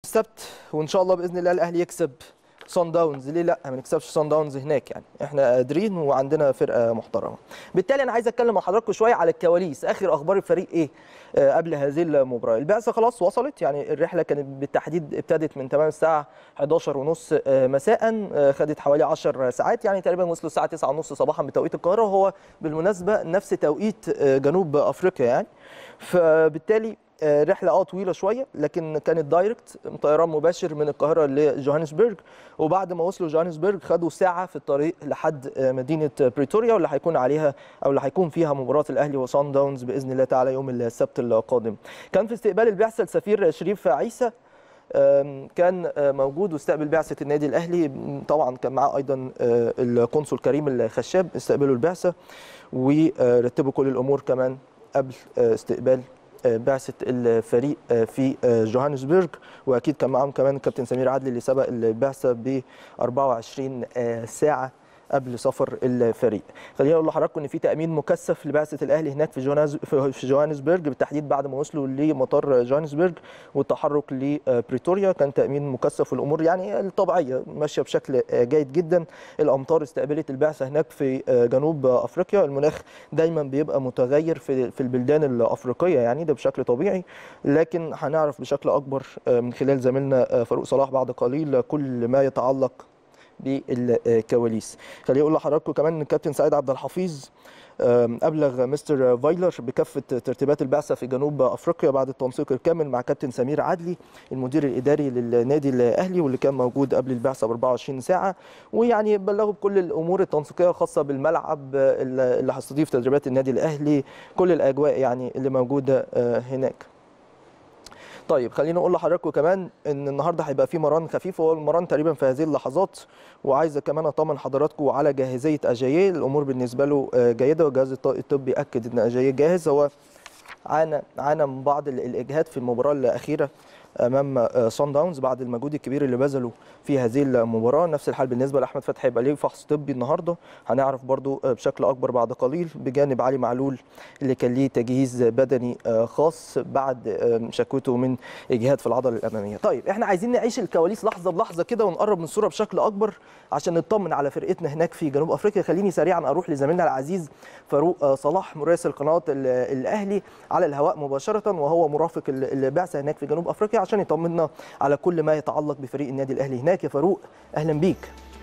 السبت وان شاء الله باذن الله الاهلي يكسب صن داونز ليه لا ما نكسبش صن داونز هناك يعني احنا قادرين وعندنا فرقه محترمه بالتالي انا عايز اتكلم مع حضراتكم شويه على الكواليس اخر اخبار الفريق ايه آه، قبل هذه المباراه البعثه خلاص وصلت يعني الرحله كانت بالتحديد ابتدت من تمام الساعه 11 ونص مساء آه، خدت حوالي 10 ساعات يعني تقريبا وصلوا الساعه 9 ونص صباحا بتوقيت القاهره وهو بالمناسبه نفس توقيت آه، جنوب افريقيا يعني فبالتالي آه، رحله اه طويله شويه لكن كانت دايركت طيران مباشر من القاهره لجوهانسبرج وبعد ما وصلوا جوهانسبرج خدوا ساعه في الطريق لحد آه، مدينه بريتوريا واللي هيكون عليها او اللي هيكون فيها مباراه الاهلي وصن داونز باذن الله تعالى يوم السبت القادم كان في استقبال البعثه السفير شريف عيسى آم، كان آه، موجود واستقبل بعثه النادي الاهلي م، طبعا كان معاه ايضا آه، القنصل كريم الخشاب استقبلوا البعثه ورتبوا كل الامور كمان قبل آه، استقبال آه، بعثه الفريق آه، في آه، جوهانسبرج واكيد كان معاهم كمان الكابتن سمير عدلي اللي سبق البعثه ب 24 آه، ساعه قبل سفر الفريق خليني اقول لحضراتكم ان في تامين مكثف لبعثه الاهلي هناك في جوهانز في في جوهانسبرج بالتحديد بعد ما وصلوا لمطار جوهانسبرج والتحرك لبريتوريا كان تامين مكثف والامور يعني الطبيعيه ماشيه بشكل جيد جدا الامطار استقبلت البعثه هناك في جنوب افريقيا المناخ دايما بيبقى متغير في في البلدان الافريقيه يعني ده بشكل طبيعي لكن هنعرف بشكل اكبر من خلال زميلنا فاروق صلاح بعد قليل كل ما يتعلق بالكواليس خليني اقول لحضراتكم كمان ان الكابتن سعيد عبد الحفيظ آم، ابلغ مستر فايلر بكافه ترتيبات البعثه في جنوب افريقيا بعد التنسيق الكامل مع كابتن سمير عدلي المدير الاداري للنادي الاهلي واللي كان موجود قبل البعثه ب 24 ساعه ويعني بلغوا بكل الامور التنسيقيه الخاصه بالملعب آه، اللي هيستضيف تدريبات النادي الاهلي كل الاجواء يعني اللي موجوده آه، هناك طيب خليني اقول لحضراتكم كمان ان النهارده هيبقى في مران خفيف هو المران تقريبا في هذه اللحظات وعايز كمان اطمن حضراتكم على جاهزيه اجاييه الامور بالنسبه له آه، جيده والجهاز الط- الطبي اكد ان اجاييه جاهز هو عانى عانى من بعض ال- الاجهاد في المباراه الاخيره امام صن داونز بعد المجهود الكبير اللي بذله في هذه المباراه نفس الحال بالنسبه لاحمد فتحي هيبقى ليه فحص طبي النهارده هنعرف برضو آه، بشكل اكبر بعد قليل بجانب علي معلول اللي كان ليه تجهيز بدني آه، خاص بعد آه، شكوته من اجهاد في العضله الاماميه طيب احنا عايزين نعيش الكواليس لحظه بلحظه كده ونقرب من الصوره بشكل اكبر عشان نطمن على فرقتنا هناك في جنوب افريقيا خليني سريعا اروح لزميلنا العزيز فاروق آه، صلاح مراسل قناه ال- الاهلي على الهواء مباشره وهو مرافق ال- البعثه هناك في جنوب افريقيا عشان يطمنا على كل ما يتعلق بفريق النادي الاهلي هناك يا فاروق اهلا بيك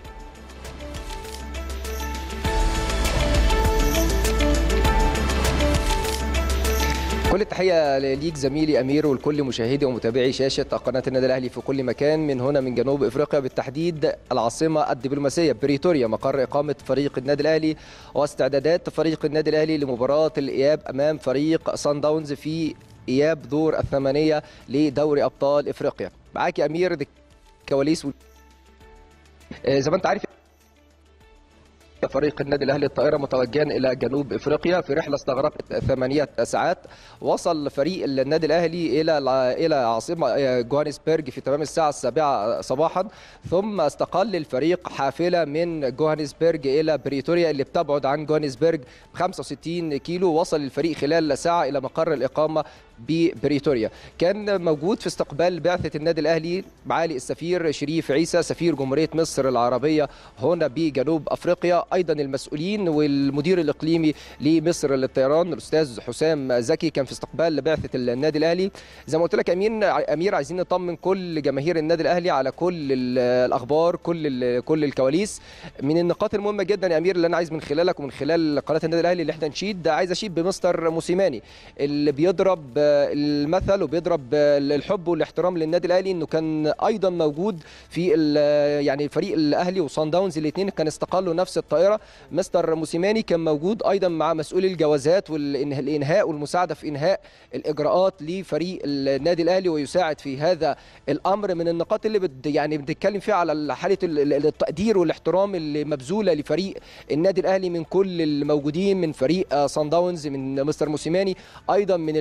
كل التحية ليك زميلي أمير ولكل مشاهدي ومتابعي شاشة قناة النادي الأهلي في كل مكان من هنا من جنوب إفريقيا بالتحديد العاصمة الدبلوماسية بريتوريا مقر إقامة فريق النادي الأهلي واستعدادات فريق النادي الأهلي لمباراة الإياب أمام فريق سان داونز في إياب دور الثمانية لدوري أبطال إفريقيا معاك يا أمير دي كواليس و... آه، زي ما أنت عارف فريق النادي الاهلي الطائره متوجها الى جنوب افريقيا في رحله استغرقت ثمانيه ساعات وصل فريق النادي الاهلي الى الى عاصمه جوهانسبرج في تمام الساعه السابعه صباحا ثم استقل الفريق حافله من جوهانسبرج الى بريتوريا اللي بتبعد عن جوهانسبرج ب 65 كيلو وصل الفريق خلال ساعه الى مقر الاقامه ببريتوريا كان موجود في استقبال بعثه النادي الاهلي معالي السفير شريف عيسى سفير جمهوريه مصر العربيه هنا بجنوب افريقيا ايضا المسؤولين والمدير الاقليمي لمصر للطيران الاستاذ حسام زكي كان في استقبال بعثه النادي الاهلي زي ما قلت لك امين امير عايزين نطمن كل جماهير النادي الاهلي على كل ال- الاخبار كل ال- كل الكواليس من النقاط المهمه جدا يا امير اللي انا عايز من خلالك ومن خلال قناه النادي الاهلي اللي احنا نشيد عايز اشيد بمستر موسيماني اللي بيضرب آه، المثل وبيضرب آه، الحب والاحترام للنادي الاهلي انه كان ايضا موجود في ال- يعني فريق الاهلي وصن داونز الاثنين كان استقلوا نفس الطائره مستر موسيماني كان موجود ايضا مع مسؤولي الجوازات والانهاء والمساعده في انهاء الاجراءات لفريق النادي الاهلي ويساعد في هذا الامر من النقاط اللي بت يعني بنتكلم فيها على حاله ال- ال- التقدير والاحترام اللي مبذوله لفريق النادي الاهلي من كل الموجودين من فريق آه، صن داونز من مستر موسيماني ايضا من المسؤولين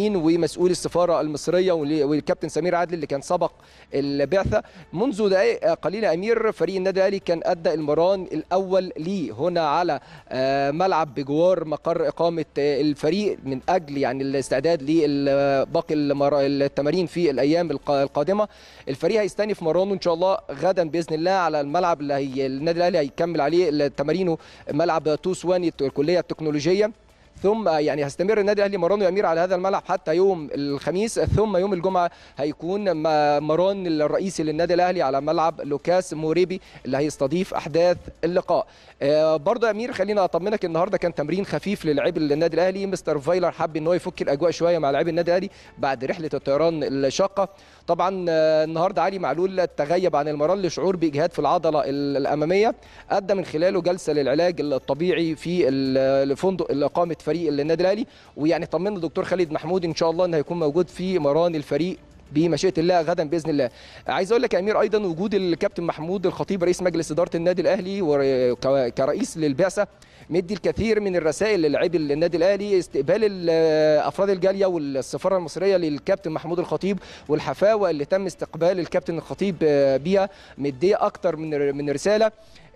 المصريين ومسؤول السفاره المصريه والكابتن سمير عادل اللي كان سبق البعثه منذ دقائق قليله امير فريق النادي الاهلي كان ادى المران الاول ليه هنا على ملعب بجوار مقر اقامه الفريق من اجل يعني الاستعداد لباقي التمارين في الايام القادمه الفريق هيستنف مرانه ان شاء الله غدا باذن الله على الملعب اللي هي النادي الاهلي هيكمل عليه تمارينه ملعب توسواني الكليه التكنولوجيه ثم يعني هيستمر النادي الاهلي مرانه يمير على هذا الملعب حتى يوم الخميس ثم يوم الجمعه هيكون مران الرئيسي للنادي الاهلي على ملعب لوكاس موريبي اللي هيستضيف احداث اللقاء آه برضه يا امير خلينا اطمنك النهارده كان تمرين خفيف للاعبي النادي الاهلي مستر فايلر حب ان هو يفك الاجواء شويه مع لاعبي النادي الاهلي بعد رحله الطيران الشاقه طبعا آه النهارده علي معلول تغيب عن المران لشعور باجهاد في العضله الاماميه ادى من خلاله جلسه للعلاج الطبيعي في الفندق اقامه فريق النادي الاهلي ويعني طمنا الدكتور خالد محمود ان شاء الله انه هيكون موجود في مران الفريق بمشيئه الله غدا باذن الله. عايز اقول لك يا امير ايضا وجود الكابتن محمود الخطيب رئيس مجلس اداره النادي الاهلي كرئيس للبعثه مدي الكثير من الرسائل للاعبي النادي الاهلي استقبال افراد الجاليه والسفاره المصريه للكابتن محمود الخطيب والحفاوه اللي تم استقبال الكابتن الخطيب بيها مديه اكتر من من رساله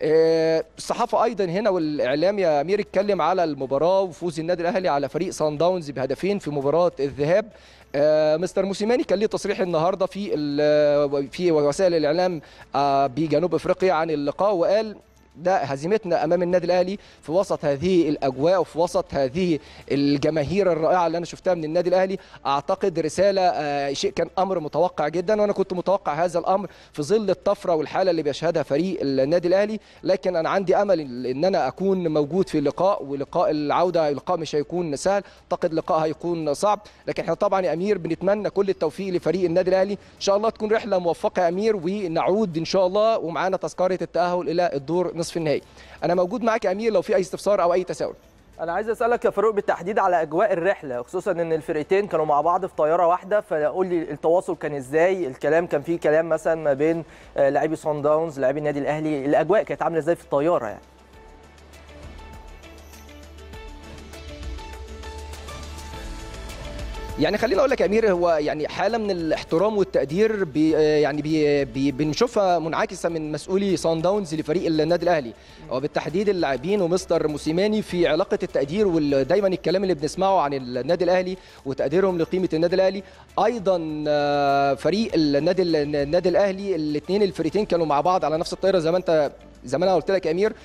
الصحافه ايضا هنا والاعلام يا امير اتكلم على المباراه وفوز النادي الاهلي على فريق سان داونز بهدفين في مباراه الذهاب آه مستر موسيماني كان ليه تصريح النهارده في في وسائل الاعلام آه بجنوب افريقيا عن اللقاء وقال ده هزيمتنا امام النادي الاهلي في وسط هذه الاجواء وفي وسط هذه الجماهير الرائعه اللي انا شفتها من النادي الاهلي اعتقد رساله آه شيء كان امر متوقع جدا وانا كنت متوقع هذا الامر في ظل الطفره والحاله اللي بيشهدها فريق النادي الاهلي لكن انا عندي امل ان انا اكون موجود في اللقاء ولقاء العوده لقاء مش هيكون سهل اعتقد لقاء هيكون صعب لكن احنا طبعا يا امير بنتمنى كل التوفيق لفريق النادي الاهلي ان شاء الله تكون رحله موفقه يا امير ونعود ان شاء الله ومعانا تذكره التاهل الى الدور نصف النهائي انا موجود معاك يا امير لو في اي استفسار او اي تساؤل انا عايز اسالك يا فاروق بالتحديد على اجواء الرحله خصوصا ان الفرقتين كانوا مع بعض في طياره واحده فقول لي التواصل كان ازاي الكلام كان فيه كلام مثلا ما بين لاعبي صن داونز لاعبي النادي الاهلي الاجواء كانت عامله ازاي في الطياره يعني يعني خليني اقول لك يا امير هو يعني حاله من الاحترام والتقدير بي يعني بي بي بنشوفها منعكسه من مسؤولي سان داونز لفريق النادي الاهلي وبالتحديد اللاعبين ومستر موسيماني في علاقه التقدير ودايما الكلام اللي بنسمعه عن النادي الاهلي وتقديرهم لقيمه النادي الاهلي ايضا فريق النادي النادي الاهلي الاثنين الفريقين كانوا مع بعض على نفس الطائره زي ما انت زي ما انا قلت لك يا امير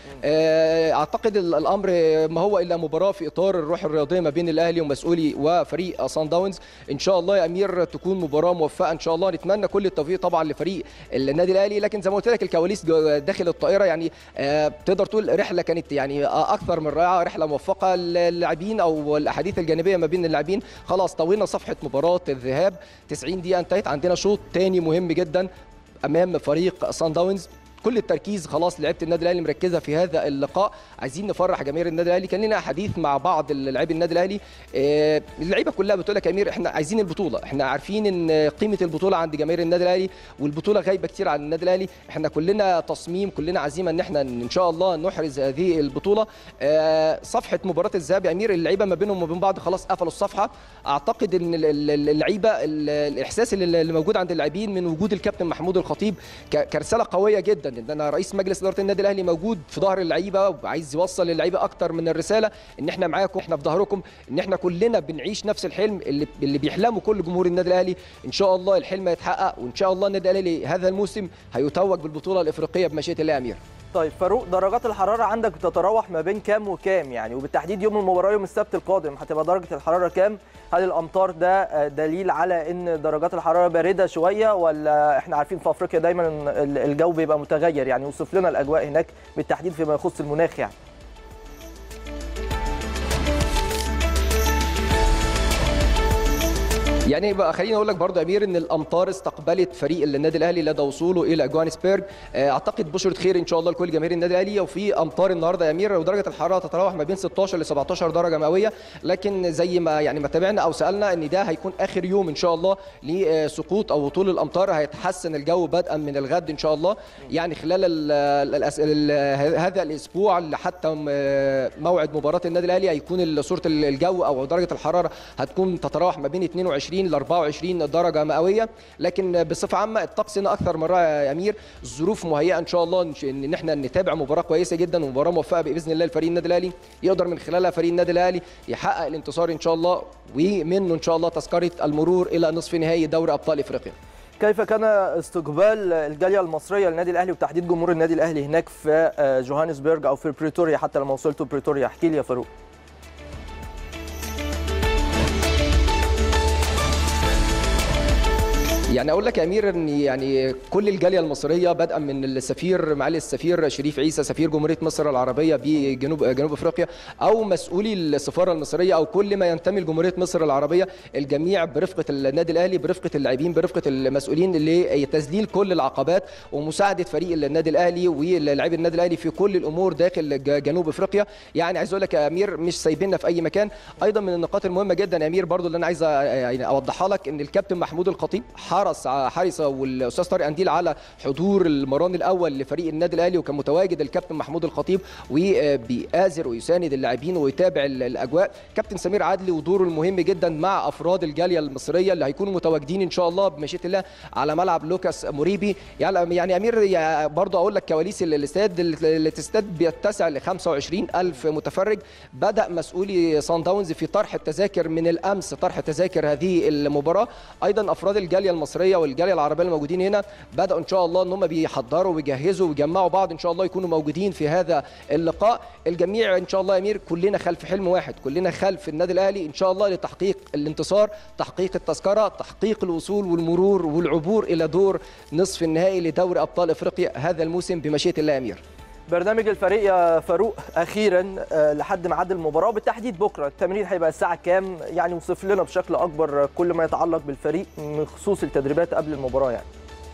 اعتقد الامر ما هو الا مباراه في اطار الروح الرياضيه ما بين الاهلي ومسؤولي وفريق سان داونز ان شاء الله يا امير تكون مباراه موفقه ان شاء الله نتمنى كل التوفيق طبعا لفريق النادي الاهلي لكن زي ما قلت لك الكواليس داخل الطائره يعني تقدر تقول رحله كانت يعني اكثر من رائعه رحله موفقه للاعبين او الاحاديث الجانبيه ما بين اللاعبين خلاص طوينا صفحه مباراه الذهاب 90 دقيقه انتهت عندنا شوط ثاني مهم جدا امام فريق سان داونز كل التركيز خلاص لعيبه النادي الاهلي مركزه في هذا اللقاء عايزين نفرح جماهير النادي الاهلي كان لنا حديث مع بعض لاعبي النادي الاهلي آه اللعيبه كلها بتقول لك يا امير احنا عايزين البطوله احنا عارفين ان قيمه البطوله عند جماهير النادي الاهلي والبطوله غايبه كتير عن النادي الاهلي احنا كلنا تصميم كلنا عزيمه ان احنا ان شاء الله نحرز هذه البطوله آه صفحه مباراه الذهاب يا امير اللعيبه ما بينهم وبين بعض خلاص قفلوا الصفحه اعتقد ان اللعيبه الاحساس اللي موجود عند اللاعبين من وجود الكابتن محمود الخطيب كرساله قويه جدا ان انا رئيس مجلس اداره النادي الاهلي موجود في ظهر اللعيبه وعايز يوصل للعيبه اكتر من الرساله ان احنا معاكم احنا في ظهركم ان احنا كلنا بنعيش نفس الحلم اللي اللي بيحلمه كل جمهور النادي الاهلي ان شاء الله الحلم هيتحقق وان شاء الله النادي الاهلي هذا الموسم هيتوج بالبطوله الافريقيه بمشيئه الله يا امير طيب فاروق درجات الحراره عندك بتتراوح ما بين كام وكام يعني وبالتحديد يوم المباراه يوم السبت القادم هتبقى درجه الحراره كام هل الامطار ده دليل على ان درجات الحراره بارده شويه ولا احنا عارفين في افريقيا دايما الجو بيبقى متغير يعني وصف لنا الاجواء هناك بالتحديد فيما يخص المناخ يعني يعني بقى خليني اقول لك برضه يا امير ان الامطار استقبلت فريق النادي الاهلي لدى وصوله الى جوهانسبرج اعتقد بشره خير ان شاء الله لكل جماهير النادي الاهلي وفي امطار النهارده يا امير ودرجه الحراره تتراوح ما بين 16 ل 17 درجه مئويه لكن زي ما يعني ما تابعنا او سالنا ان ده هيكون اخر يوم ان شاء الله لسقوط او هطول الامطار هيتحسن الجو بدءا من الغد ان شاء الله يعني خلال ال ال ال هذا الاسبوع حتى موعد مباراه النادي الاهلي هيكون صوره الجو او درجه الحراره هتكون تتراوح ما بين 22 ل 24 درجه مئويه لكن بصفه عامه الطقس هنا اكثر من رائع يا امير الظروف مهيئه ان شاء الله ان احنا نتابع مباراه كويسه جدا ومباراه موفقه باذن الله لفريق النادي الاهلي يقدر من خلالها فريق النادي الاهلي يحقق الانتصار ان شاء الله ومنه ان شاء الله تذكره المرور الى نصف نهائي دوري ابطال افريقيا كيف كان استقبال الجاليه المصريه للنادي الاهلي وتحديد جمهور النادي الاهلي هناك في جوهانسبرج او في بريتوريا حتى لما وصلتوا بريتوريا احكي لي يا فاروق يعني اقول لك يا امير ان يعني كل الجاليه المصريه بدءا من السفير معالي السفير شريف عيسى سفير جمهوريه مصر العربيه بجنوب جنوب افريقيا او مسؤولي السفاره المصريه او كل ما ينتمي لجمهوريه مصر العربيه الجميع برفقه النادي الاهلي برفقه اللاعبين برفقه المسؤولين لتذليل كل العقبات ومساعده فريق النادي الاهلي ولاعبي النادي الاهلي في كل الامور داخل جنوب افريقيا يعني عايز اقول لك يا امير مش سايبيننا في اي مكان ايضا من النقاط المهمه جدا يا امير برضو اللي انا عايز يعني اوضحها لك ان الكابتن محمود الخطيب حرص حرص والاستاذ طارق انديل على حضور المران الاول لفريق النادي الاهلي وكان متواجد الكابتن محمود الخطيب وبيآزر ويساند اللاعبين ويتابع الاجواء كابتن سمير عدلي ودوره المهم جدا مع افراد الجاليه المصريه اللي هيكونوا متواجدين ان شاء الله بمشيئه الله على ملعب لوكاس موريبي يعني يعني امير يعني برضه اقول لك كواليس الاستاد الاستاد بيتسع ل 25 الف متفرج بدا مسؤولي سان داونز في طرح التذاكر من الامس طرح تذاكر هذه المباراه ايضا افراد الجاليه المصريه والجاليه العربيه الموجودين هنا بداوا ان شاء الله ان هم بيحضروا ويجهزوا ويجمعوا بعض ان شاء الله يكونوا موجودين في هذا اللقاء الجميع ان شاء الله يا امير كلنا خلف حلم واحد كلنا خلف النادي الاهلي ان شاء الله لتحقيق الانتصار تحقيق التذكره تحقيق الوصول والمرور والعبور الى دور نصف النهائي لدوري ابطال افريقيا هذا الموسم بمشيئه الله يا امير برنامج الفريق يا فاروق اخيرا لحد ميعاد المباراه وبالتحديد بكره التمرين هيبقى الساعه كام يعني وصف لنا بشكل اكبر كل ما يتعلق بالفريق من خصوص التدريبات قبل المباراه يعني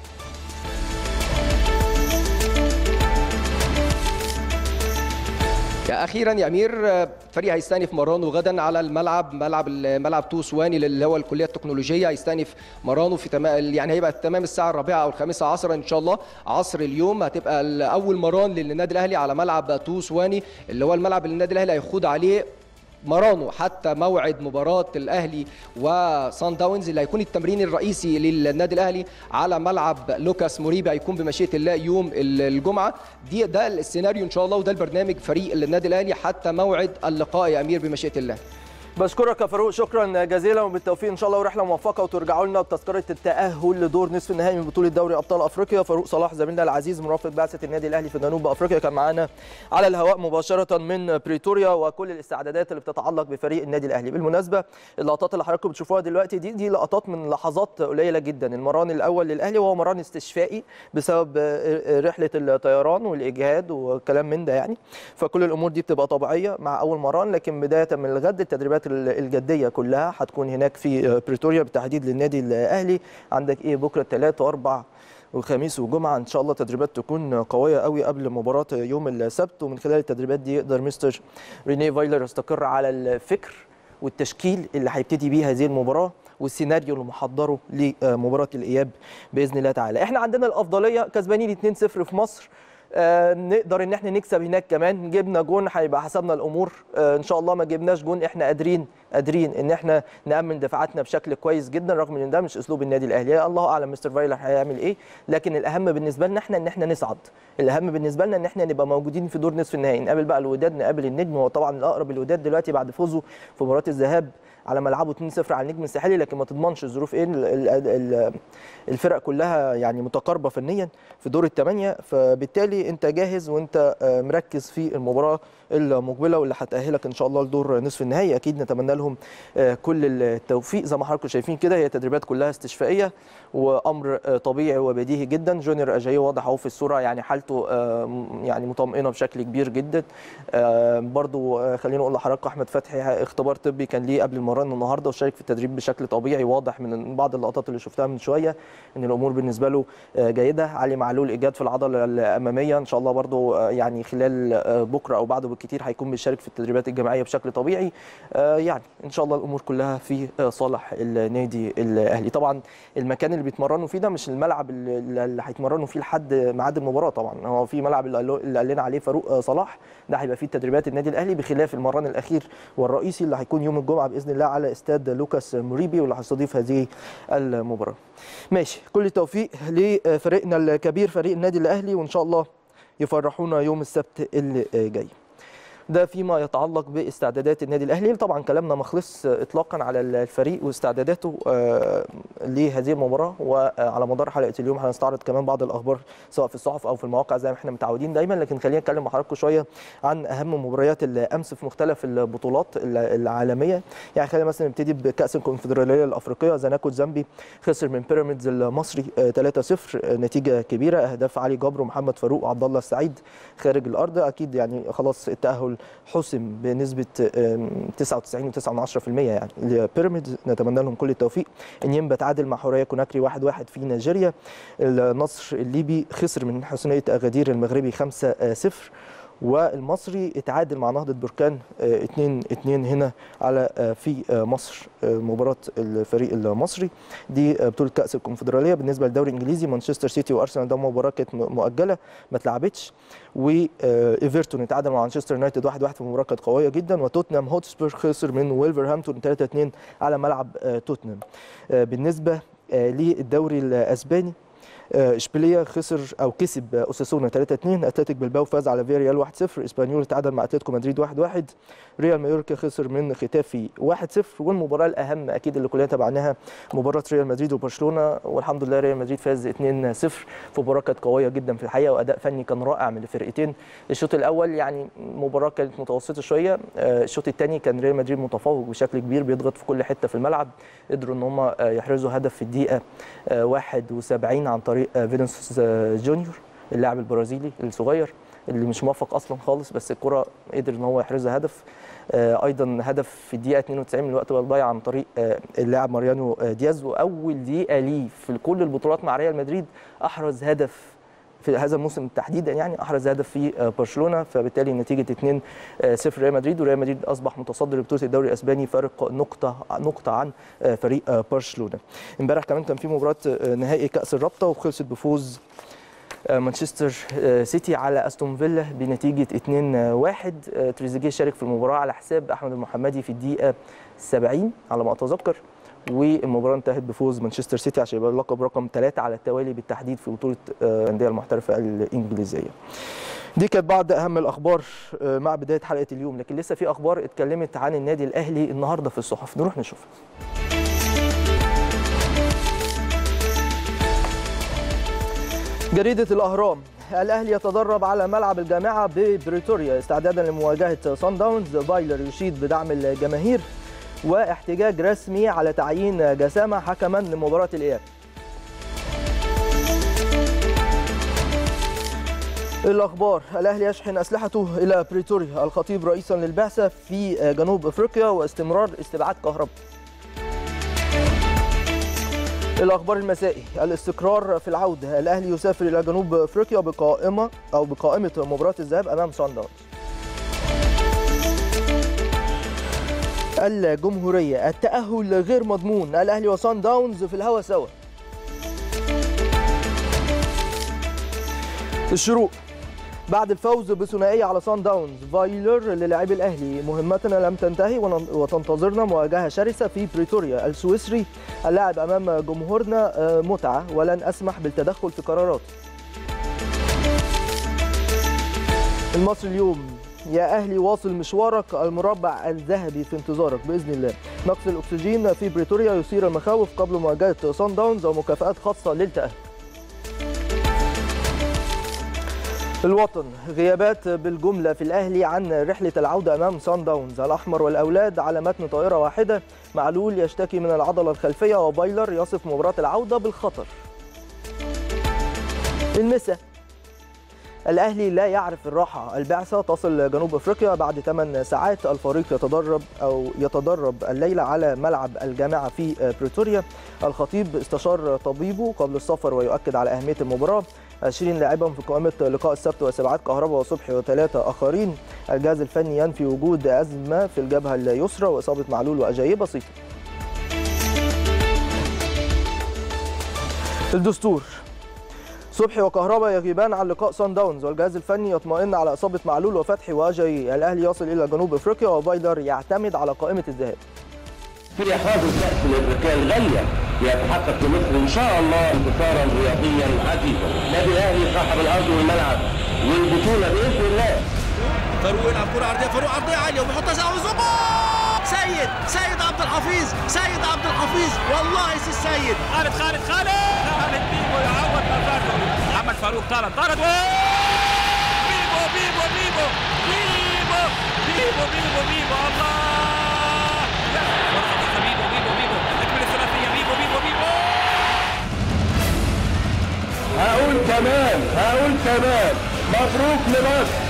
اخيرا يا امير الفريق هيستأنف مرانه غدا على الملعب ملعب ملعب تو سواني اللي هو الكليه التكنولوجيه هيستأنف مرانه في تمام يعني هيبقى تمام الساعه الرابعه او الخامسه عصرا ان شاء الله عصر اليوم هتبقى اول مران للنادي الاهلي على ملعب تو سواني اللي هو الملعب اللي النادي الاهلي هيخوض عليه مرانو حتى موعد مباراة الأهلي وصن داونز اللي هيكون التمرين الرئيسي للنادي الأهلي على ملعب لوكاس موريبي هيكون بمشيئة الله يوم الجمعة دي ده السيناريو إن شاء الله وده البرنامج فريق النادي الأهلي حتى موعد اللقاء يا أمير بمشيئة الله بشكرك يا فاروق شكرا جزيلا وبالتوفيق ان شاء الله ورحله موفقه وترجعوا لنا بتذكره التاهل لدور نصف النهائي من بطوله دوري ابطال افريقيا فاروق صلاح زميلنا العزيز مرافق بعثه النادي الاهلي في جنوب افريقيا كان معانا على الهواء مباشره من بريتوريا وكل الاستعدادات اللي بتتعلق بفريق النادي الاهلي بالمناسبه اللقطات اللي حضراتكم بتشوفوها دلوقتي دي دي لقطات من لحظات قليله جدا المران الاول للاهلي وهو مران استشفائي بسبب رحله الطيران والاجهاد وكلام من ده يعني فكل الامور دي بتبقى طبيعيه مع اول مران لكن بدايه من الغد التدريبات الجديه كلها هتكون هناك في بريتوريا بالتحديد للنادي الاهلي عندك ايه بكره الثلاث واربع وخميس وجمعه ان شاء الله تدريبات تكون قويه قوي قبل مباراه يوم السبت ومن خلال التدريبات دي يقدر مستر ريني فايلر يستقر على الفكر والتشكيل اللي هيبتدي بيه هذه المباراه والسيناريو اللي محضره لمباراه الاياب باذن الله تعالى احنا عندنا الافضليه كسبانين 2-0 في مصر آه نقدر ان احنا نكسب هناك كمان جبنا جون هيبقى حسبنا الامور آه ان شاء الله ما جبناش جون احنا قادرين قادرين ان احنا نامن دفاعاتنا بشكل كويس جدا رغم ان ده مش اسلوب النادي الاهلي الله اعلم مستر فايلر هيعمل ايه لكن الاهم بالنسبه لنا احنا ان احنا نصعد الاهم بالنسبه لنا ان احنا نبقى موجودين في دور نصف النهائي نقابل بقى الوداد نقابل النجم هو طبعا الاقرب الوداد دلوقتي بعد فوزه في مباراه الذهاب على ملعبه 2-0 على النجم الساحلي لكن ما تضمنش الظروف ايه الفرق كلها يعني متقاربه فنيا في دور الثمانيه فبالتالي انت جاهز وانت مركز في المباراه المقبله واللي هتاهلك ان شاء الله لدور نصف النهائي اكيد نتمنى نتمنى لهم آه، كل التوفيق زي ما حضراتكم شايفين كده هي تدريبات كلها استشفائيه وامر آه، طبيعي وبديهي جدا جونيور اجاي واضح اهو في الصوره يعني حالته آه، م- يعني مطمئنه بشكل كبير جدا آه، برضو آه، خليني اقول لحضراتكم احمد فتحي اختبار طبي كان ليه قبل المران النهارده وشارك في التدريب بشكل طبيعي واضح من بعض اللقطات اللي شفتها من شويه ان الامور بالنسبه له آه، جيده علي معلول ايجاد في العضله الاماميه ان شاء الله برضو آه، يعني خلال آه، بكره او بعده بالكتير هيكون بيشارك في التدريبات الجماعيه بشكل طبيعي آه، يعني ان شاء الله الامور كلها في آه، صالح النادي الاهلي طبعا المكان اللي بيتمرنوا فيه ده مش الملعب اللي اللي هيتمرنوا فيه لحد ميعاد المباراه طبعا هو في ملعب اللي قالوا- اللي قال لنا عليه فاروق آه، صلاح ده هيبقى فيه تدريبات النادي الاهلي بخلاف المران الاخير والرئيسي اللي هيكون يوم الجمعه باذن الله على استاد لوكاس موريبي واللي هيستضيف هذه المباراه ماشي كل التوفيق لفريقنا الكبير فريق النادي الاهلي وان شاء الله يفرحونا يوم السبت اللي جاي ده فيما يتعلق باستعدادات النادي الاهلي طبعا كلامنا ما خلص اطلاقا على الفريق واستعداداته آه، لهذه المباراه وعلى مدار حلقه اليوم هنستعرض كمان بعض الاخبار سواء في الصحف او في المواقع زي ما احنا متعودين دايما لكن خلينا نتكلم مع حضراتكم شويه عن اهم مباريات الامس في مختلف البطولات العالميه يعني خلينا مثلا نبتدي بكاس الكونفدراليه الافريقيه زناكو زامبي خسر من بيراميدز المصري آه، 3-0 آه، نتيجه كبيره اهداف علي جبر ومحمد فاروق وعبد الله السعيد خارج الارض اكيد يعني خلاص التاهل حسم بنسبه آم، 99.9% يعني لبيراميدز نتمنى لهم كل التوفيق انيمبا تعادل مع حوريه كوناكري 1-1 في نيجيريا النصر الليبي خسر من حسنيه اغادير المغربي 5-0 والمصري اتعادل مع نهضه بركان 2 2 هنا على آه، في آه، مصر آه، مباراه الفريق المصري دي آه، بطوله كاس الكونفدراليه بالنسبه للدوري الانجليزي مانشستر سيتي وارسنال ده مباراه كانت م- مؤجله ما اتلعبتش وايفرتون اتعادل مع مانشستر يونايتد 1 1 في مباراه كانت قويه جدا وتوتنهام هوتسبير خسر من ويلفرهامبتون 3 2 على ملعب آه، توتنهام آه، بالنسبه آه، للدوري الاسباني آه، اشبيليه خسر او كسب آه، اوساسونا 3 2 اتلتيك بالباو فاز على فياريال 1 0 اسبانيول اتعادل مع اتلتيكو مدريد 1 1 ريال مايوركا خسر من ختافي 1 0 والمباراه الاهم اكيد اللي كلنا تابعناها مباراه ريال مدريد وبرشلونه والحمد لله ريال مدريد فاز 2 0 في مباراه كانت قويه جدا في الحقيقه واداء فني كان رائع من الفرقتين الشوط الاول يعني مباراه كانت متوسطه شويه آه، الشوط الثاني كان ريال مدريد متفوق بشكل كبير بيضغط في كل حته في الملعب قدروا ان هم آه، يحرزوا هدف في الدقيقه آه، 71 عن طريق آه، فينيسيوس آه، جونيور اللاعب البرازيلي الصغير اللي مش موفق اصلا خالص بس الكره قدر ان هو يحرزها هدف آه، ايضا هدف في الدقيقه 92 من الوقت بدل ضايع عن طريق آه، اللاعب ماريانو آه، دياز واول دقيقه ليه في كل البطولات مع ريال مدريد احرز هدف في هذا الموسم تحديدا يعني احرز هدف في آه، برشلونه فبالتالي نتيجه 2 0 ريال مدريد وريال مدريد اصبح متصدر بطوله الدوري الاسباني فارق نقطه نقطه عن آه، فريق آه، برشلونه امبارح كمان كان في مباراه آه، نهائي كاس الرابطه وخلصت بفوز آه، مانشستر آه، سيتي على استون فيلا بنتيجه 2-1 آه، تريزيجيه شارك في المباراه على حساب احمد المحمدي في الدقيقه 70 على ما اتذكر والمباراه انتهت بفوز مانشستر سيتي عشان يبقى اللقب رقم ثلاثة على التوالي بالتحديد في بطوله آه، الانديه المحترفه الانجليزيه. دي كانت بعض اهم الاخبار آه، مع بدايه حلقه اليوم لكن لسه في اخبار اتكلمت عن النادي الاهلي النهارده في الصحف نروح نشوفها. جريدة الأهرام الأهلي يتدرب على ملعب الجامعة ببريتوريا استعدادا لمواجهة صن داونز بايلر يشيد بدعم الجماهير واحتجاج رسمي على تعيين جسامة حكما لمباراة الإياب الأخبار الأهلي يشحن أسلحته إلى بريتوريا الخطيب رئيسا للبعثة في جنوب أفريقيا واستمرار استبعاد كهرباء الاخبار المسائي الاستقرار في العوده الاهلي يسافر الى جنوب افريقيا بقائمه او بقائمه مباراه الذهاب امام سان داونز الجمهوريه التاهل غير مضمون الاهلي وسان داونز في الهوا سوا الشروق بعد الفوز بثنائيه على سان داونز فايلر للاعبي الاهلي مهمتنا لم تنتهي ون- وتنتظرنا مواجهه شرسه في بريتوريا السويسري اللعب امام جمهورنا آه، متعه ولن اسمح بالتدخل في قراراتي المصري اليوم يا اهلي واصل مشوارك المربع الذهبي في انتظارك باذن الله نقص الاكسجين في بريتوريا يثير المخاوف قبل مواجهه سان داونز ومكافآت خاصه للتاهل الوطن غيابات بالجملة في الأهلي عن رحلة العودة أمام سان داونز الأحمر والأولاد على متن طائرة واحدة معلول يشتكي من العضلة الخلفية وبايلر يصف مباراة العودة بالخطر المسا الأهلي لا يعرف الراحة البعثة تصل جنوب أفريقيا بعد 8 ساعات الفريق يتدرب أو يتدرب الليلة على ملعب الجامعة في بريتوريا الخطيب استشار طبيبه قبل السفر ويؤكد على أهمية المباراة 20 لاعبا في قائمة لقاء السبت وسبعات كهرباء وصبحي وثلاثة آخرين الجهاز الفني ينفي وجود أزمة في الجبهة اليسرى وإصابة معلول وأجاييه بسيطة الدستور صبحي وكهربا يغيبان عن لقاء سان داونز والجهاز الفني يطمئن على إصابة معلول وفتحي وأجاييه الأهلي يصل إلى جنوب أفريقيا وبايلر يعتمد على قائمة الذهاب في احراز الكاس الافريقيه الغاليه يتحقق في مصر ان شاء الله انتصارا رياضيا عزيزا النادي الاهلي صاحب الارض والملعب والبطوله باذن الله فاروق يلعب كره عرضيه فاروق عرضيه عاليه وبيحطها زاويه زوبا سيد سيد عبد الحفيظ سيد عبد الحفيظ والله سي السيد خالد خالد خالد خالد بيبو يعوض ما فاته محمد فاروق طرد طرد بيبو بيبو بيبو بيبو بيبو بيبو بيبو الله فرصة بيبو بيبو بيبو تكمل الثلاثية بيبو بيبو بيبو هقول كمان هقول كمان مبروك لمصر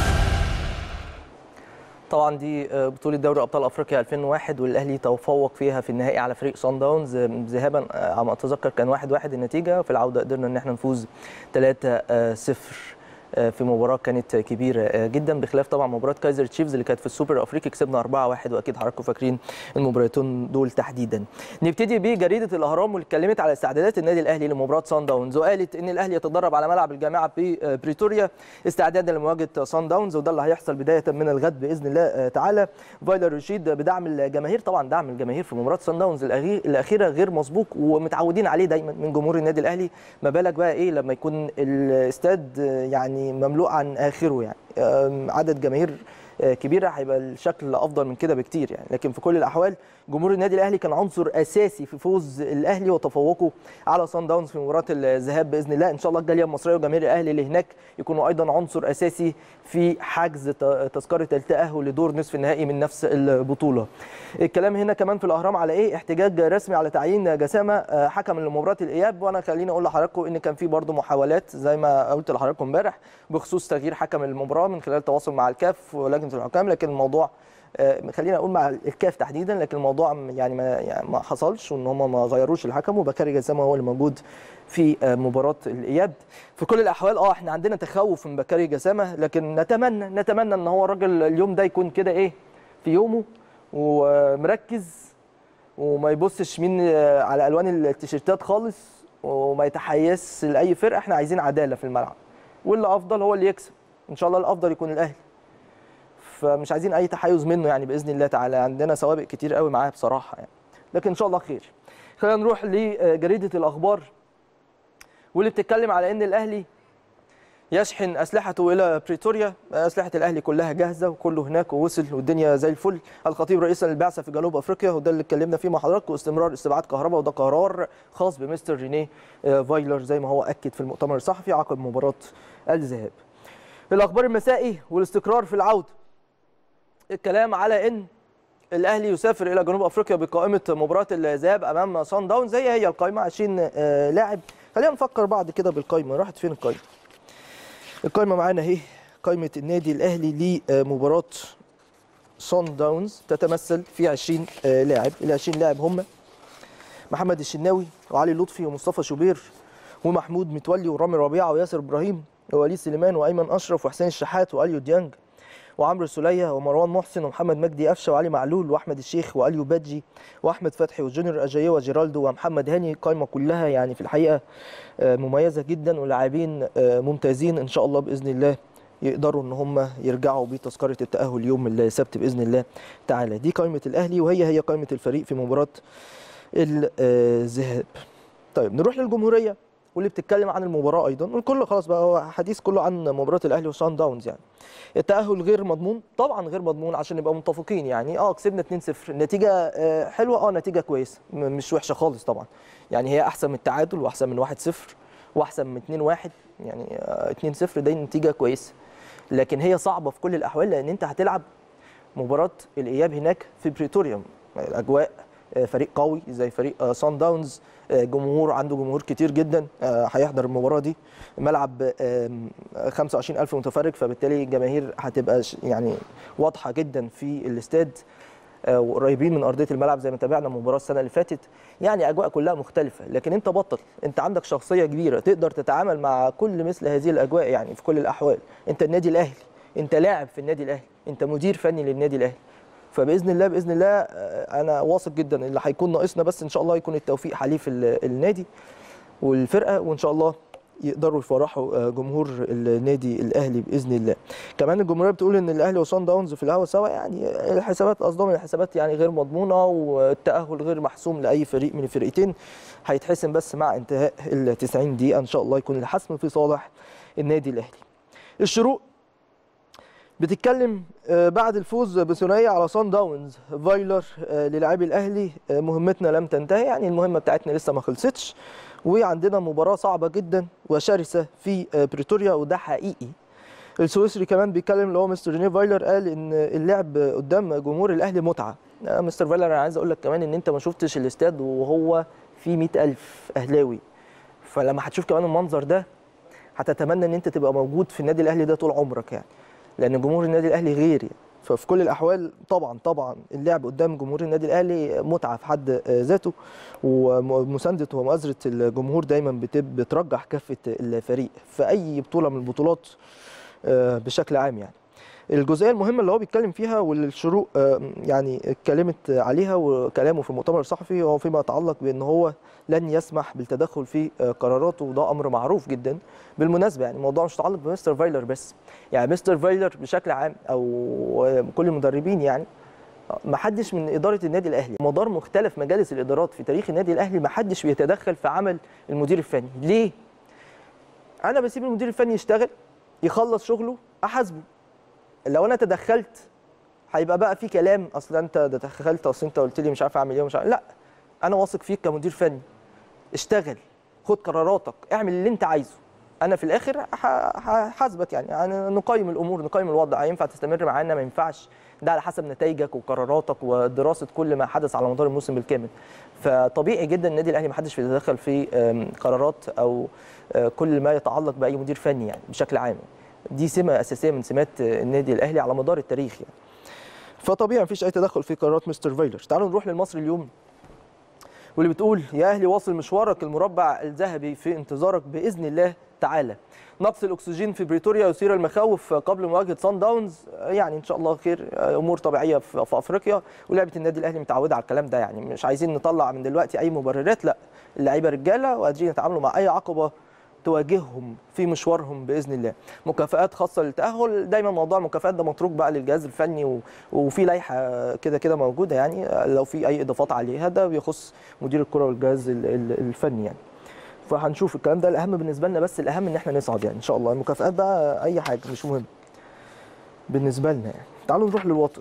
طبعا دي بطولة دوري أبطال أفريقيا 2001 والأهلي تفوق فيها في النهائي على فريق صن داونز ذهابا على ما أتذكر كان 1-1 النتيجة في العودة قدرنا إن احنا نفوز 3-0 في مباراه كانت كبيره جدا بخلاف طبعا مباراه كايزر تشيفز اللي كانت في السوبر الافريقي كسبنا 4-1 واكيد حضراتكم فاكرين المباراتين دول تحديدا. نبتدي بجريده الاهرام واللي اتكلمت على استعدادات النادي الاهلي لمباراه سان داونز وقالت ان الاهلي يتدرب على ملعب الجامعه في بريتوريا استعدادا لمواجهه سان داونز وده اللي هيحصل بدايه من الغد باذن الله تعالى. فايلر رشيد بدعم الجماهير طبعا دعم الجماهير في مباراه سان داونز الاخيره غير مسبوق ومتعودين عليه دايما من جمهور النادي الاهلي ما بالك بقى ايه لما يكون الاستاد يعني مملوء عن اخره يعني عدد جماهير كبيره هيبقى الشكل افضل من كده بكتير يعني لكن في كل الاحوال جمهور النادي الاهلي كان عنصر اساسي في فوز الاهلي وتفوقه على صن داونز في مباراه الذهاب باذن الله ان شاء الله الجاليه المصريه وجماهير الاهلي اللي هناك يكونوا ايضا عنصر اساسي في حجز تذكره التاهل لدور نصف النهائي من نفس البطوله الكلام هنا كمان في الاهرام على ايه احتجاج رسمي على تعيين جسامه حكم لمباراه الاياب وانا خليني اقول لحضراتكم ان كان في برضه محاولات زي ما قلت لحضراتكم امبارح بخصوص تغيير حكم المباراه من خلال التواصل مع الكاف ولجنه الحكام لكن الموضوع خلينا اقول مع الكاف تحديدا لكن الموضوع يعني ما يعني ما حصلش وان هم ما غيروش الحكم وبكاري جسامه هو اللي موجود في مباراه الاياب في كل الاحوال اه احنا عندنا تخوف من بكاري جسامه لكن نتمنى نتمنى ان هو الراجل اليوم ده يكون كده ايه في يومه ومركز وما يبصش مين على الوان التيشيرتات خالص وما يتحيز لاي فرقه احنا عايزين عداله في الملعب واللي افضل هو اللي يكسب ان شاء الله الافضل يكون الاهلي فمش عايزين اي تحيز منه يعني باذن الله تعالى عندنا سوابق كتير قوي معاه بصراحه يعني لكن ان شاء الله خير خلينا نروح لجريده الاخبار واللي بتتكلم على ان الاهلي يشحن اسلحته الى بريتوريا اسلحه الاهلي كلها جاهزه وكله هناك ووصل والدنيا زي الفل الخطيب رئيس البعثه في جنوب افريقيا وده اللي اتكلمنا فيه مع حضراتكم استمرار استبعاد كهرباء وده قرار خاص بمستر رينيه فايلر زي ما هو اكد في المؤتمر الصحفي عقب مباراه الذهاب الاخبار المسائي والاستقرار في العوده الكلام على ان الاهلي يسافر الى جنوب افريقيا بقائمه مباراه الذهاب امام سان داونز هي هي القائمه 20 لاعب خلينا نفكر بعض كده بالقائمه راحت فين القائمه القائمه معانا اهي قائمه النادي الاهلي لمباراه سان داونز تتمثل في 20 لاعب ال 20 لاعب هم محمد الشناوي وعلي لطفي ومصطفى شوبير ومحمود متولي ورامي ربيعه وياسر ابراهيم ووليد سليمان وايمن اشرف وحسين الشحات واليو ديانج وعمرو السوليه ومروان محسن ومحمد مجدي قفشه وعلي معلول واحمد الشيخ واليو بادجي واحمد فتحي وجونيور اجاييه وجيرالدو ومحمد هاني قائمه كلها يعني في الحقيقه مميزه جدا ولاعبين ممتازين ان شاء الله باذن الله يقدروا ان هم يرجعوا بتذكره التاهل يوم السبت باذن الله تعالى دي قائمه الاهلي وهي هي قائمه الفريق في مباراه الذهاب طيب نروح للجمهوريه واللي بتتكلم عن المباراه ايضا والكل خلاص بقى هو حديث كله عن مباراه الاهلي وسان داونز يعني التاهل غير مضمون طبعا غير مضمون عشان نبقى متفقين يعني اه كسبنا 2-0 النتيجه آه حلوه اه نتيجه كويسه مش وحشه خالص طبعا يعني هي احسن من التعادل واحسن من 1-0 واحسن من 2-1 يعني آه، 2-0 دي نتيجه كويسه لكن هي صعبه في كل الاحوال لان انت هتلعب مباراه الاياب هناك في بريتوريا الاجواء آه، فريق قوي زي فريق سان داونز آه، جمهور عنده جمهور كتير جدا آه، هيحضر المباراه دي ملعب آم، 25000 متفرج فبالتالي الجماهير هتبقى ش- يعني واضحه جدا في الاستاد آه، وقريبين من ارضيه الملعب زي ما تابعنا المباراه السنه اللي فاتت يعني اجواء كلها مختلفه لكن انت بطل انت عندك شخصيه كبيره تقدر تتعامل مع كل مثل هذه الاجواء يعني في كل الاحوال انت النادي الاهلي انت لاعب في النادي الاهلي انت مدير فني للنادي الاهلي فباذن الله باذن الله آه، انا واثق جدا اللي هيكون ناقصنا بس ان شاء الله يكون التوفيق حليف ال- النادي والفرقه وان شاء الله يقدروا يفرحوا آه، جمهور النادي الاهلي باذن الله. كمان الجمهوريه بتقول ان الاهلي وصن داونز في الهوا سوا يعني الحسابات قصدهم الحسابات يعني غير مضمونه والتاهل غير محسوم لاي فريق من الفرقتين هيتحسم بس مع انتهاء ال 90 دقيقه ان شاء الله يكون الحسم في صالح النادي الاهلي. الشروق بتتكلم آه، بعد الفوز بثنائيه على صن داونز فايلر آه، للاعبي الاهلي آه، مهمتنا لم تنتهي يعني المهمه بتاعتنا لسه ما خلصتش وعندنا مباراه صعبه جدا وشرسه في آه، بريتوريا وده حقيقي السويسري كمان بيتكلم اللي هو مستر ريني فايلر قال ان اللعب قدام جمهور الاهلي متعه آه، مستر فايلر انا عايز اقول لك كمان ان انت ما شفتش الاستاد وهو فيه 100000 اهلاوي فلما هتشوف كمان المنظر ده هتتمنى ان انت تبقى موجود في النادي الاهلي ده طول عمرك يعني لان جمهور النادي الاهلي غير يعني ففي كل الاحوال طبعا طبعا اللعب قدام جمهور النادي الاهلي متعه في حد ذاته ومسانده ومؤازره الجمهور دايما بتب- بترجح كافه الفريق في اي بطوله من البطولات آه، بشكل عام يعني الجزئيه المهمه اللي هو بيتكلم فيها واللي الشروق آه، يعني اتكلمت عليها وكلامه في المؤتمر الصحفي هو فيما يتعلق بان هو لن يسمح بالتدخل في آه، قراراته وده امر معروف جدا بالمناسبه يعني الموضوع مش متعلق بمستر فايلر بس يعني مستر فايلر بشكل عام او كل المدربين يعني ما حدش من اداره النادي الاهلي مدار مختلف مجالس الادارات في تاريخ النادي الاهلي ما حدش بيتدخل في عمل المدير الفني ليه انا بسيب المدير الفني يشتغل يخلص شغله احاسبه لو انا تدخلت هيبقى بقى في كلام اصل انت تدخلت اصل انت قلت لي مش عارف اعمل ايه ومش عارف لا انا واثق فيك كمدير فني اشتغل خد قراراتك اعمل اللي انت عايزه انا في الاخر ه- هحاسبك يعني, يعني نقيم الامور نقيم الوضع ينفع تستمر معانا ما ينفعش ده على حسب نتائجك وقراراتك ودراسه كل ما حدث على مدار الموسم بالكامل فطبيعي جدا النادي الاهلي ما حدش بيتدخل في آم، قرارات او آه، كل ما يتعلق باي مدير فني يعني بشكل عام دي سمه اساسيه من سمات آه، النادي الاهلي على مدار التاريخ يعني فطبيعي مفيش اي تدخل في قرارات مستر فايلر تعالوا نروح للمصري اليوم واللي بتقول يا اهلي واصل مشوارك المربع الذهبي في انتظارك باذن الله تعالى نقص الاكسجين في بريتوريا يثير المخاوف قبل مواجهه سان داونز يعني ان شاء الله خير امور طبيعيه في في افريقيا ولعبه النادي الاهلي متعوده على الكلام ده يعني مش عايزين نطلع من دلوقتي اي مبررات لا اللعيبه رجاله وقادرين يتعاملوا مع اي عقبه تواجههم في مشوارهم باذن الله مكافآت خاصه للتاهل دايما موضوع المكافآت ده متروك بقى للجهاز الفني و... وفي لائحه كده كده موجوده يعني لو في اي اضافات عليها ده بيخص مدير الكره والجهاز ال- ال- الفني يعني فهنشوف الكلام ده الاهم بالنسبه لنا بس الاهم ان احنا نصعد يعني ان شاء الله المكافآت بقى اي حاجه مش مهم بالنسبه لنا يعني تعالوا نروح للوطن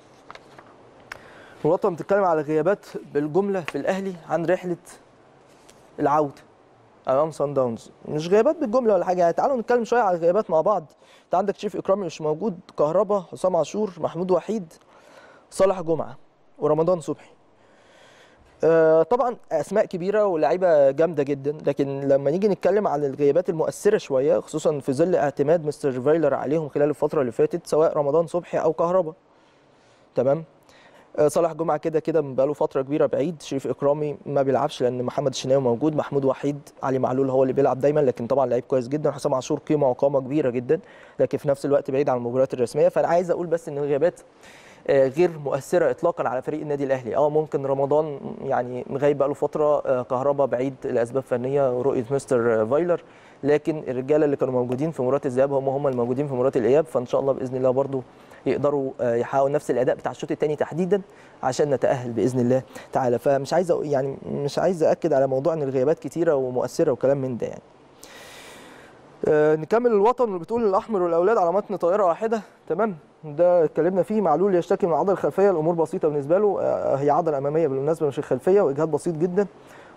الوطن بتتكلم على غيابات بالجمله في الاهلي عن رحله العوده امام سان داونز مش غيابات بالجمله ولا حاجه يعني تعالوا نتكلم شويه على الغيابات مع بعض انت عندك شريف اكرامي مش موجود كهربا حسام عاشور محمود وحيد صالح جمعه ورمضان صبحي آه، طبعا اسماء كبيره ولاعيبه جامده جدا لكن لما نيجي نتكلم عن الغيابات المؤثره شويه خصوصا في ظل اعتماد مستر فايلر عليهم خلال الفتره اللي فاتت سواء رمضان صبحي او كهربا تمام آه، صالح جمعه كده كده من بقاله فتره كبيره بعيد شريف اكرامي ما بيلعبش لان محمد الشناوي موجود محمود وحيد علي معلول هو اللي بيلعب دايما لكن طبعا لعيب كويس جدا حسام عاشور قيمه وقامه كبيره جدا لكن في نفس الوقت بعيد عن المباريات الرسميه فانا عايز اقول بس ان الغيابات آه، غير مؤثره اطلاقا على فريق النادي الاهلي اه ممكن رمضان يعني غايب بقاله فتره آه، كهربا بعيد لاسباب فنيه ورؤيه مستر فايلر لكن الرجاله اللي كانوا موجودين في مباراه الذهاب هم هم الموجودين في مباراه الاياب فان شاء الله باذن الله برضو يقدروا آه، يحققوا نفس الاداء بتاع الشوط الثاني تحديدا عشان نتاهل باذن الله تعالى فمش عايز أقول- يعني مش عايز اكد على موضوع ان الغيابات كتيره ومؤثره وكلام من ده يعني آه، نكمل الوطن اللي بتقول الاحمر والاولاد على متن طائره واحده تمام ده اتكلمنا فيه معلول يشتكي من العضله الخلفيه الامور بسيطه بالنسبه له آه، هي عضله اماميه بالمناسبه مش الخلفيه واجهاد بسيط جدا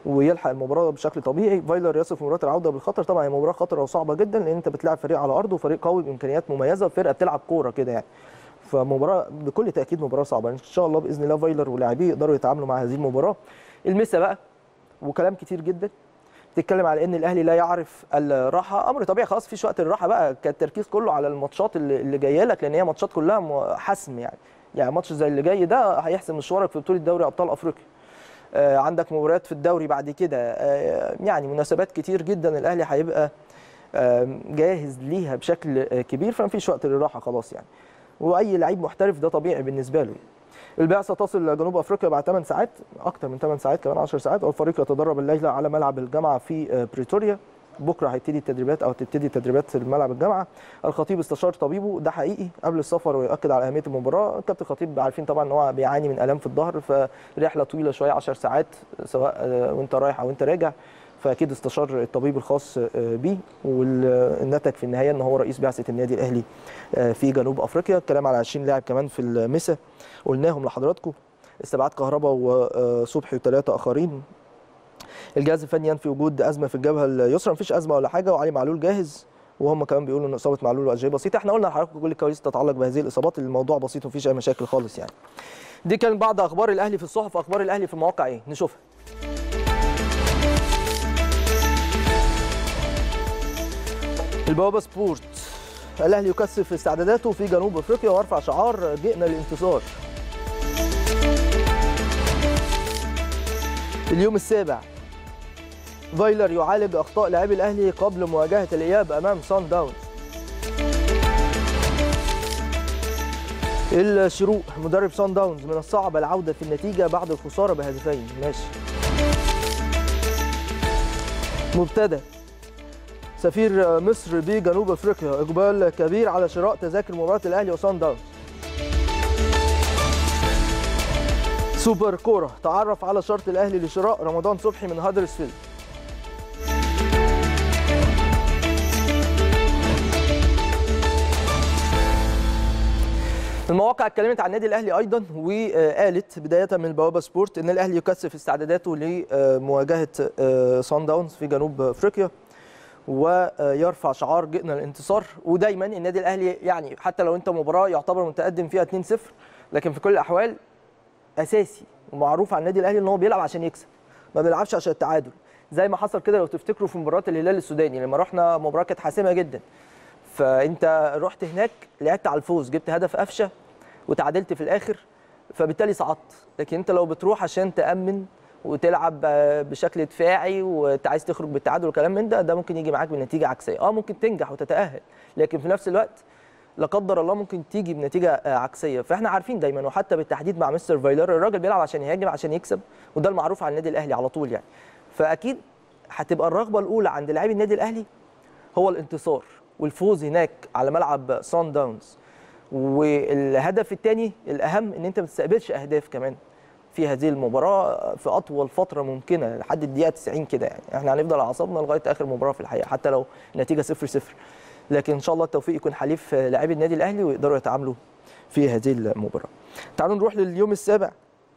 ويلحق المباراه بشكل طبيعي فايلر يصف مباراه العوده بالخطر طبعا هي مباراه خطره وصعبه جدا لان انت بتلعب فريق على ارضه وفريق قوي بامكانيات مميزه فرقه بتلعب كوره كده يعني فمباراه بكل تاكيد مباراه صعبه ان شاء الله باذن الله فايلر ولاعبيه يقدروا يتعاملوا مع هذه المباراه المسا بقى وكلام كتير جدا بتتكلم على ان الاهلي لا يعرف الراحه امر طبيعي خلاص فيش وقت الراحه بقى كان التركيز كله على الماتشات اللي, اللي جايه لك لان هي ماتشات كلها م- حسم يعني يعني ماتش زي اللي جاي ده هيحسم مشوارك في بطوله دوري ابطال افريقيا آه عندك مباريات في الدوري بعد كده آه يعني مناسبات كتير جدا الاهلي هيبقى آه جاهز ليها بشكل آه كبير فمفيش وقت للراحه خلاص يعني واي لعيب محترف ده طبيعي بالنسبه له البعثه تصل جنوب افريقيا بعد 8 ساعات اكتر من 8 ساعات كمان 10 ساعات والفريق يتدرب الليله على ملعب الجامعه في آه، بريتوريا بكره هيبتدي التدريبات او تبتدي التدريبات في ملعب الجامعه الخطيب استشار طبيبه ده حقيقي قبل السفر ويؤكد على اهميه المباراه كابتن الخطيب عارفين طبعا ان هو بيعاني من الام في الظهر فرحله طويله شويه 10 ساعات سواء آه، وانت رايح او انت راجع فاكيد استشار الطبيب الخاص آه، بيه والنتج في النهايه ان هو رئيس بعثه النادي الاهلي آه، في جنوب افريقيا الكلام على 20 لاعب كمان في المسا قلناهم لحضراتكم استبعاد كهربا وصبحي وثلاثه اخرين الجهاز الفني ينفي وجود ازمه في الجبهه اليسرى مفيش ازمه ولا حاجه وعلي معلول جاهز وهم كمان بيقولوا ان اصابه معلول واجهه بسيطه احنا قلنا لحضراتكم كل الكواليس تتعلق بهذه الاصابات الموضوع بسيط ومفيش اي مشاكل خالص يعني دي كان بعض اخبار الاهلي في الصحف اخبار الاهلي في المواقع ايه نشوفها البوابه سبورت الاهلي يكثف استعداداته في جنوب افريقيا ويرفع شعار جئنا للانتصار اليوم السابع فايلر يعالج اخطاء لاعبي الاهلي قبل مواجهه الاياب امام سان داونز الشروق مدرب سان داونز من الصعب العوده في النتيجه بعد الخساره بهدفين ماشي مبتدأ سفير مصر بجنوب افريقيا اقبال كبير على شراء تذاكر مباراه الاهلي وسان داونز سوبر كوره تعرف على شرط الاهلي لشراء رمضان صبحي من هادرسفيلد المواقع اتكلمت عن النادي الاهلي ايضا وقالت بدايه من البوابه سبورت ان الاهلي يكثف استعداداته لمواجهه سان داونز في جنوب افريقيا ويرفع شعار جئنا الانتصار ودايما النادي الاهلي يعني حتى لو انت مباراه يعتبر متقدم فيها 2-0 لكن في كل الاحوال اساسي ومعروف عن النادي الاهلي ان هو بيلعب عشان يكسب ما بيلعبش عشان التعادل زي ما حصل كده لو تفتكروا في مباراه الهلال السوداني لما رحنا مباراه كانت حاسمه جدا فانت رحت هناك لعبت على الفوز جبت هدف قفشه وتعادلت في الاخر فبالتالي صعدت لكن انت لو بتروح عشان تامن وتلعب بشكل دفاعي وانت عايز تخرج بالتعادل وكلام من ده ده ممكن يجي معاك بنتيجه عكسيه اه ممكن تنجح وتتاهل لكن في نفس الوقت لا قدر الله ممكن تيجي بنتيجه عكسيه فاحنا عارفين دايما وحتى بالتحديد مع مستر فايلر الراجل بيلعب عشان يهاجم عشان يكسب وده المعروف عن النادي الاهلي على طول يعني فاكيد هتبقى الرغبه الاولى عند لاعبي النادي الاهلي هو الانتصار والفوز هناك على ملعب سان داونز والهدف الثاني الاهم ان انت ما تستقبلش اهداف كمان في هذه المباراه في اطول فتره ممكنه لحد الدقيقه 90 كده يعني احنا هنفضل على اعصابنا لغايه اخر مباراه في الحقيقه حتى لو النتيجه 0 0 لكن ان شاء الله التوفيق يكون حليف لاعبي النادي الاهلي ويقدروا يتعاملوا في هذه المباراه تعالوا نروح لليوم السابع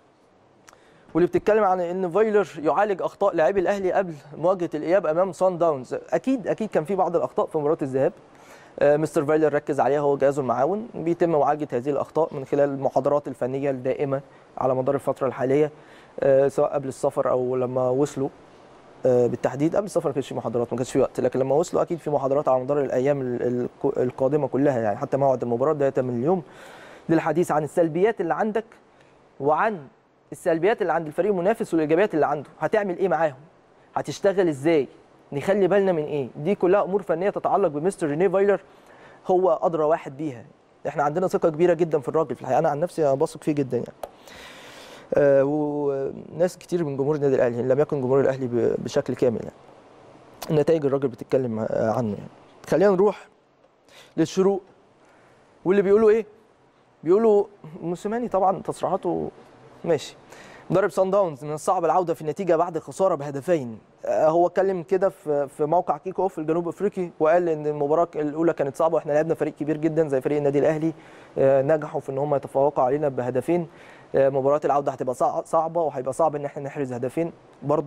واللي بتتكلم عن ان فايلر يعالج اخطاء لاعبي الاهلي قبل مواجهه الاياب امام سان داونز اكيد اكيد كان في بعض الاخطاء في مباراه الذهاب مستر فايلر ركز عليها هو جهازه المعاون بيتم معالجه هذه الاخطاء من خلال المحاضرات الفنيه الدائمه على مدار الفتره الحاليه سواء قبل السفر او لما وصلوا بالتحديد قبل السفر ما كانش في محاضرات ما كانش في وقت لكن لما وصلوا اكيد في محاضرات على مدار الايام القادمه كلها يعني حتى موعد المباراه بدايه من اليوم للحديث عن السلبيات اللي عندك وعن السلبيات اللي عند الفريق المنافس والايجابيات اللي عنده هتعمل ايه معاهم هتشتغل ازاي نخلي بالنا من ايه دي كلها امور فنيه تتعلق بمستر ريني فايلر هو ادرى واحد بيها احنا عندنا ثقه كبيره جدا في الراجل في الحقيقه انا عن نفسي انا بثق فيه جدا يعني آه وناس كتير من جمهور النادي الاهلي لم يكن جمهور الاهلي بشكل كامل يعني النتائج الراجل بتتكلم عنه يعني خلينا نروح للشروق واللي بيقولوا ايه بيقولوا موسيماني طبعا تصريحاته ماشي مدرب سان داونز من الصعب العوده في النتيجه بعد خساره بهدفين هو اتكلم كده في في موقع كيك اوف الجنوب افريقي وقال ان المباراه الاولى كانت صعبه واحنا لعبنا فريق كبير جدا زي فريق النادي الاهلي نجحوا في ان هم يتفوقوا علينا بهدفين مباراه العوده هتبقى صعبه وهيبقى صعب ان احنا نحرز هدفين برضو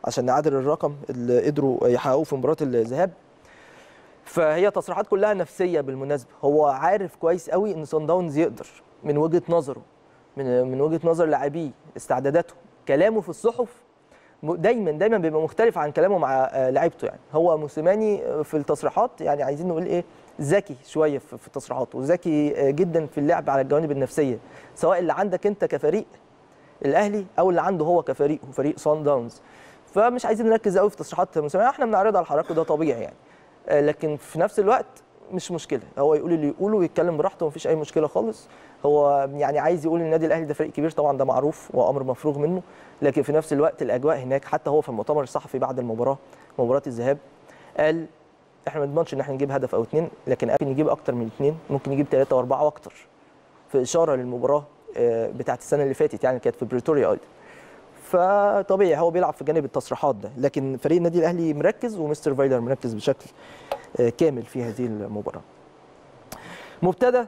عشان نعادل الرقم اللي قدروا يحققوه في مباراه الذهاب فهي تصريحات كلها نفسيه بالمناسبه هو عارف كويس قوي ان صن داونز يقدر من وجهه نظره من من وجهه نظر لاعبيه استعداداته كلامه في الصحف م- دايما دايما بيبقى مختلف عن كلامه مع آه، لعيبته يعني هو موسيماني آه، في التصريحات يعني عايزين نقول ايه ذكي شويه في في تصريحاته وذكي آه، جدا في اللعب على الجوانب النفسيه سواء اللي عندك انت كفريق الاهلي او اللي عنده هو كفريق وفريق صن داونز فمش عايزين نركز قوي في تصريحات موسيماني احنا بنعرضها على حضراتكم ده طبيعي يعني آه، لكن في نفس الوقت مش مشكله هو يقول اللي يقوله ويتكلم براحته مفيش اي مشكله خالص هو يعني عايز يقول النادي الاهلي ده فريق كبير طبعا ده معروف وامر مفروغ منه لكن في نفس الوقت الاجواء هناك حتى هو في المؤتمر الصحفي بعد المباراه مباراه الذهاب قال احنا ما نضمنش ان احنا نجيب هدف او اتنين لكن ممكن نجيب اكتر من اتنين ممكن نجيب ثلاثه واربعه واكتر في اشاره للمباراه آه، بتاعت السنه اللي فاتت يعني كانت في بريتوريا ايضا فطبيعي هو بيلعب في جانب التصريحات ده لكن فريق النادي الاهلي مركز ومستر فايلر مركز بشكل آه، كامل في هذه المباراه مبتدى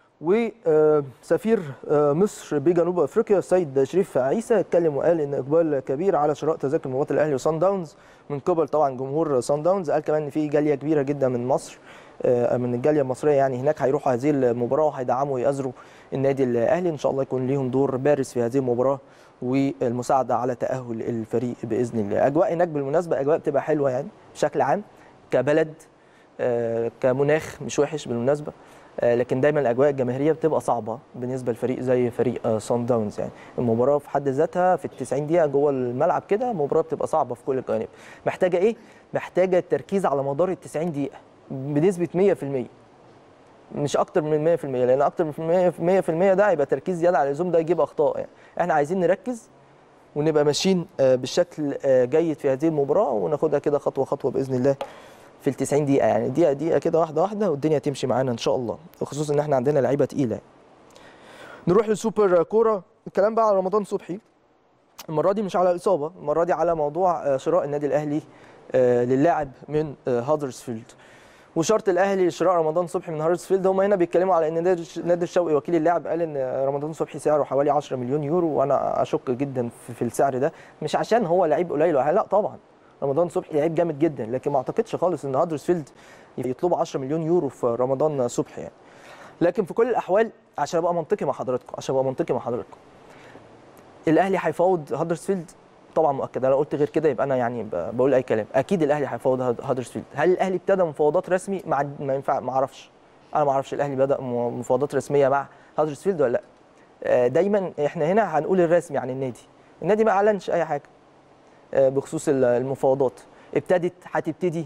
وسفير مصر بجنوب افريقيا السيد شريف عيسى اتكلم وقال ان اقبال كبير على شراء تذاكر مباراه الاهلي وصن داونز من قبل طبعا جمهور صن داونز قال كمان ان في جاليه كبيره جدا من مصر آه، من الجاليه المصريه يعني هناك هيروحوا هذه المباراه وهيدعموا ويأزروا النادي الاهلي ان شاء الله يكون ليهم دور بارز في هذه المباراه والمساعده على تاهل الفريق باذن الله اجواء هناك بالمناسبه اجواء بتبقى حلوه يعني بشكل عام كبلد آه، كمناخ مش وحش بالمناسبه آه، لكن دايما الاجواء الجماهيريه بتبقى صعبه بالنسبه لفريق زي فريق آه، صن داونز يعني المباراه في حد ذاتها في ال 90 دقيقه جوه الملعب كده المباراه بتبقى صعبه في كل الجوانب محتاجه ايه محتاجه التركيز على مدار ال 90 دقيقه بنسبه 100% مش اكتر من 100% لان اكتر من 100% ده هيبقى تركيز زياده على اللزوم ده يجيب اخطاء يعني احنا عايزين نركز ونبقى ماشيين آه، بشكل آه، جيد في هذه المباراه وناخدها كده خطوه خطوه باذن الله في ال 90 دقيقه يعني دقيقه دقيقه كده واحده واحده والدنيا تمشي معانا ان شاء الله وخصوصا ان احنا عندنا لعيبه تقيله نروح للسوبر كوره الكلام بقى على رمضان صبحي المره دي مش على الاصابه المره دي على موضوع آه، شراء النادي الاهلي آه، للاعب من آه، هادرسفيلد وشرط الاهلي لشراء رمضان صبحي من هارسفيلد هم هنا بيتكلموا على ان نادر نادر شوقي وكيل اللاعب قال ان رمضان صبحي سعره حوالي 10 مليون يورو وانا اشك جدا في- في السعر ده مش عشان هو لعيب قليل ولا حاجة، لا طبعا رمضان صبحي لعيب جامد جدا لكن ما اعتقدش خالص ان هادرسفيلد يطلبوا 10 مليون يورو في رمضان صبحي يعني لكن في كل الاحوال عشان ابقى منطقي مع حضراتكم عشان ابقى منطقي مع حضراتكم الاهلي هيفاوض هادرسفيلد طبعا مؤكد انا لو قلت غير كده يبقى انا يعني ب- بقول اي كلام اكيد الاهلي هيفاوض هاد- هادرسفيلد هل الاهلي ابتدى مفاوضات رسمي مع ما ينفع ما اعرفش انا ما اعرفش الاهلي بدا م- مفاوضات رسميه مع هادرسفيلد ولا لا آه، دايما احنا هنا هنقول الرسمي عن النادي النادي ما اعلنش اي حاجه آه، بخصوص ال- المفاوضات ابتدت هتبتدي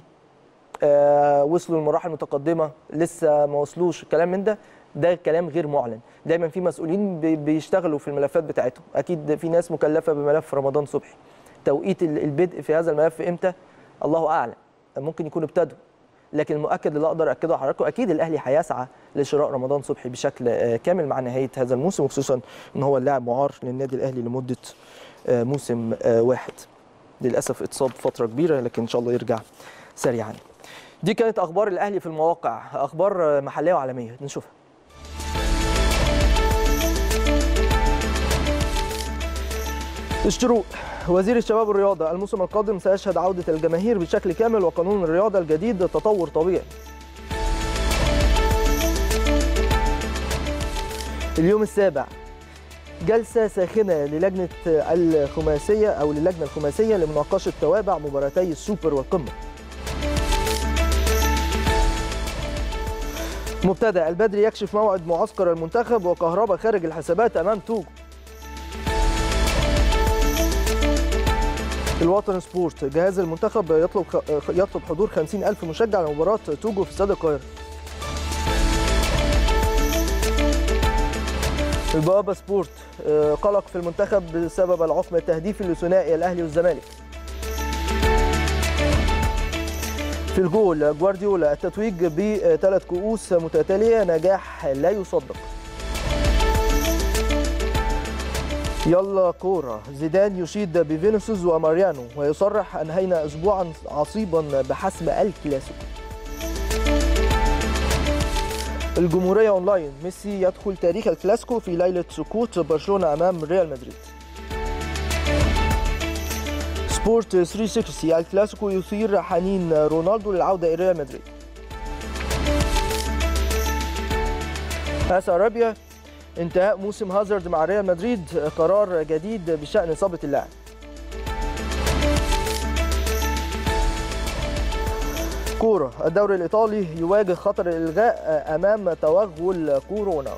آه، وصلوا لمراحل متقدمه لسه ما وصلوش الكلام من ده ده كلام غير معلن دايما في مسؤولين بي- بيشتغلوا في الملفات بتاعتهم اكيد في ناس مكلفه بملف رمضان صبحي توقيت ال- البدء في هذا الملف امتى الله اعلم ممكن يكونوا ابتدوا لكن المؤكد اللي اقدر اكده لحضراتكم اكيد الاهلي هيسعى لشراء رمضان صبحي بشكل آه، كامل مع نهايه هذا الموسم وخصوصا ان هو اللاعب معار للنادي الاهلي لمده آه، موسم آه، واحد للاسف اتصاب فتره كبيره لكن ان شاء الله يرجع سريعا دي كانت اخبار الاهلي في المواقع اخبار آه، محليه وعالميه نشوفها الشروق وزير الشباب والرياضة الموسم القادم سيشهد عودة الجماهير بشكل كامل وقانون الرياضة الجديد تطور طبيعي اليوم السابع جلسة ساخنة للجنة الخماسية أو للجنة الخماسية لمناقشة توابع مباراتي السوبر والقمة مبتدأ البدري يكشف موعد معسكر المنتخب وكهربا خارج الحسابات أمام توجو الوطن سبورت جهاز المنتخب يطلب يطلب حضور 50 ألف مشجع لمباراة توجو في استاد القاهرة البوابة سبورت آه، قلق في المنتخب بسبب العقم التهديفي لثنائي الأهلي والزمالك في الجول جوارديولا التتويج بثلاث كؤوس متتالية نجاح لا يصدق يلا كورة زيدان يشيد بفينيسيوس وماريانو ويصرح أنهينا أسبوعا عصيبا بحسم الكلاسيكو الجمهورية أونلاين ميسي يدخل تاريخ الكلاسيكو في ليلة سقوط برشلونة أمام ريال مدريد سبورت 360 الكلاسيكو يثير حنين رونالدو للعوده الى ريال مدريد اس ارابيا انتهاء موسم هازارد مع ريال مدريد قرار جديد بشان اصابه اللاعب كوره الدوري الايطالي يواجه خطر الالغاء امام توغل كورونا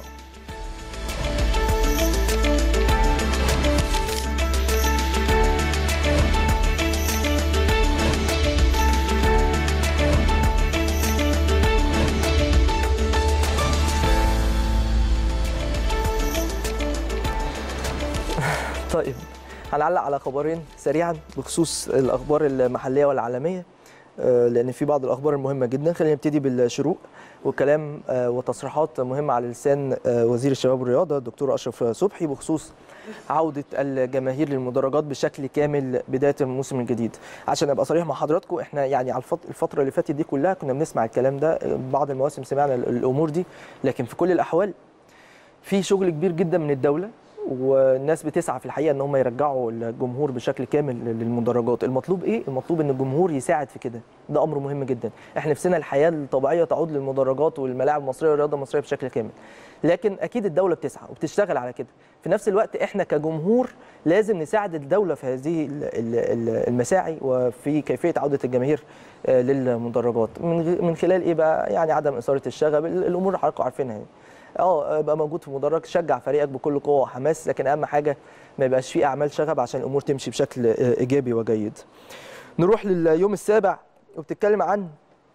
طيب هنعلق على خبرين سريعا بخصوص الاخبار المحليه والعالميه آه، لان في بعض الاخبار المهمه جدا خلينا نبتدي بالشروق وكلام آه، وتصريحات مهمه على لسان آه، وزير الشباب والرياضه الدكتور اشرف صبحي بخصوص عوده الجماهير للمدرجات بشكل كامل بدايه الموسم الجديد عشان ابقى صريح مع حضراتكم احنا يعني على الفت- الفتره اللي فاتت دي كلها كنا بنسمع الكلام ده بعض المواسم سمعنا الامور دي لكن في كل الاحوال في شغل كبير جدا من الدوله والناس بتسعى في الحقيقه ان هم يرجعوا الجمهور بشكل كامل للمدرجات المطلوب ايه المطلوب ان الجمهور يساعد في كده ده امر مهم جدا احنا نفسنا الحياه الطبيعيه تعود للمدرجات والملاعب المصريه والرياضه المصريه بشكل كامل لكن اكيد الدوله بتسعى وبتشتغل على كده في نفس الوقت احنا كجمهور لازم نساعد الدوله في هذه ال- ال- ال- المساعي وفي كيفيه عوده الجماهير آه، للمدرجات من غ- من خلال ايه بقى يعني عدم اثاره الشغب ال- الامور اللي حضراتكم عارفينها يعني اه ابقى موجود في مدرج شجع فريقك بكل قوه وحماس لكن اهم حاجه ما يبقاش فيه اعمال شغب عشان الامور تمشي بشكل آه، ايجابي وجيد نروح لليوم السابع وبتتكلم عن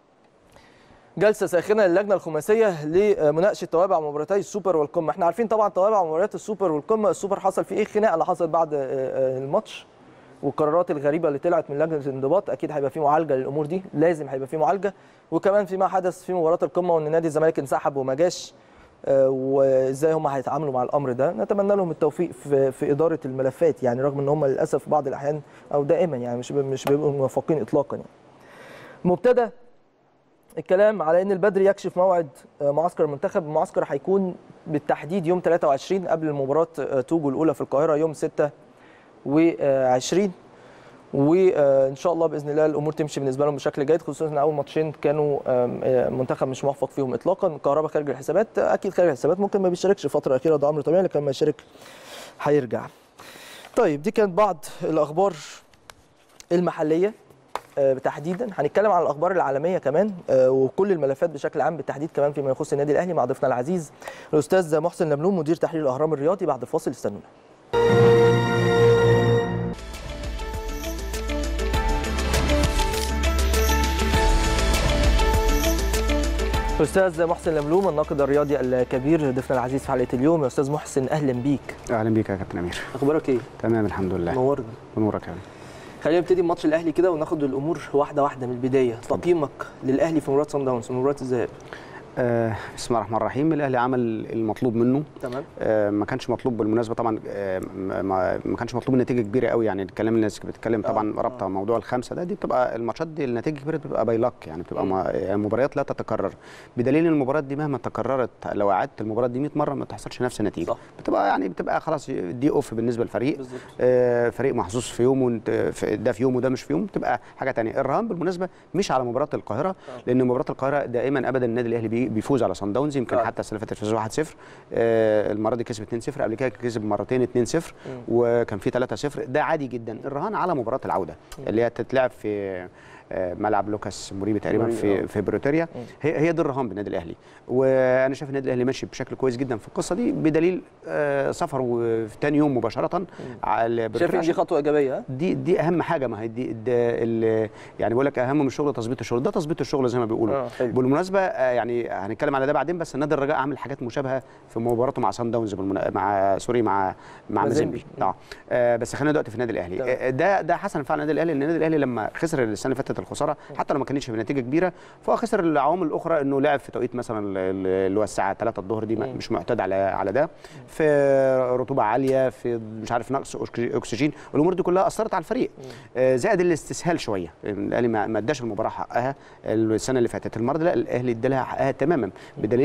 جلسه ساخنه للجنه الخماسيه لمناقشه توابع مباراتي السوبر والقمه احنا عارفين طبعا توابع مباريات السوبر والقمه السوبر حصل فيه ايه الخناقه اللي حصلت بعد آه، آه، الماتش والقرارات الغريبه اللي طلعت من لجنه الانضباط اكيد هيبقى في معالجه للامور دي لازم هيبقى في معالجه وكمان فيما حدث في مباراه القمه وان نادي الزمالك انسحب وما جاش آه، وازاي هم هيتعاملوا مع الامر ده نتمنى لهم التوفيق في في اداره الملفات يعني رغم ان هم للاسف في بعض الاحيان او دائما يعني مش مش بيبقوا موفقين اطلاقا يعني مبتدى الكلام على ان البدري يكشف موعد آه، معسكر المنتخب المعسكر هيكون بالتحديد يوم 23 قبل مباراه آه، توجو الاولى في القاهره يوم 26 وان شاء الله باذن الله الامور تمشي بالنسبه لهم بشكل جيد خصوصا ان اول ماتشين كانوا آم، آه، منتخب مش موفق فيهم اطلاقا كهربا خارج الحسابات اكيد خارج الحسابات ممكن ما بيشاركش الفتره الاخيره ده امر طبيعي لكن لما يشارك هيرجع طيب دي كانت بعض الاخبار المحليه آه، تحديدا هنتكلم عن الاخبار العالميه كمان آه، وكل الملفات بشكل عام بالتحديد كمان فيما يخص النادي الاهلي مع ضيفنا العزيز الاستاذ محسن لملوم مدير تحرير الاهرام الرياضي بعد الفاصل استنونا استاذ محسن لملوم الناقد الرياضي الكبير ضيفنا العزيز في حلقه اليوم يا استاذ محسن اهلا بيك اهلا بيك يا كابتن امير اخبارك ايه تمام الحمد لله نورنا ونورك يا خلينا نبتدي بماتش الاهلي كده وناخد الامور واحده واحده من البدايه تقييمك للاهلي في مباراه صن داونز في مباراه الذهاب آه بسم الله الرحمن الرحيم الاهلي عمل المطلوب منه تمام آه ما كانش مطلوب بالمناسبه طبعا آه ما, ما كانش مطلوب النتيجه كبيره قوي يعني الكلام الناس بتتكلم طبعا آه، رابطه موضوع الخمسه ده دي بتبقى الماتشات دي النتيجه الكبيره بتبقى باي لك يعني بتبقى مم. ما- يعني مباريات لا تتكرر بدليل ان المباريات دي مهما تكررت لو عدت المباراه دي 100 مره ما تحصلش نفس النتيجه صح. بتبقى يعني بتبقى خلاص دي اوف بالنسبه للفريق بالظبط آه، فريق محظوظ في يوم وانت في- ده في يوم وده مش في يوم تبقى حاجه تانية الرهان بالمناسبه مش على مباراه القاهره لان مباراه القاهره دائما ابدا النادي الاهلي بي- بيفوز على صن داونز يمكن آه. حتى السنه اللي فاتت فاز 1-0 آه، المره دي كسب 2-0 قبل كده كسب مرتين 2-0 وكان في 3-0 ده عادي جدا الرهان على مباراه العوده اللي هي تتلعب في آه، ملعب لوكاس موريبي تقريبا موريبي، في آه. في بريتوريا هي هي دي الرهان بالنادي الاهلي وانا شايف النادي الاهلي ماشي بشكل كويس جدا في القصه دي بدليل آه، سفره في ثاني يوم مباشره على شايف بريتوريا ان دي خطوه ايجابيه ها؟ دي دي اهم حاجه ما هي دي ده ال- يعني بقول لك اهم من الشغل تظبيط الشغل ده تظبيط الشغل زي ما بيقولوا آه، حلو. بالمناسبه آه، يعني هنتكلم على ده بعدين بس نادي الرجاء عامل حاجات مشابهه في مباراته مع سان داونز بالمنا... مع سوري مع مع مازيمبي. مازيمبي اه آه، بس خلينا دلوقتي في النادي الاهلي تمام. آه، ده ده حسن فعلا النادي الاهلي ان النادي الاهلي لما خسر السنه اللي فاتت الخساره حتى لو ما كانتش بنتيجه كبيره فهو خسر العوامل الاخرى انه لعب في توقيت مثلا ال- ال- اللي هو الساعه 3 الظهر دي ما- مم. مش معتاد على على ده في رطوبه عاليه في مش عارف نقص أكسي- اكسجين الامور دي كلها اثرت على الفريق آه، زائد الاستسهال شويه الاهلي ما ما اداش المباراه حقها السنه اللي فاتت المره دي لا الاهلي ادى لها حقها تماما بدليل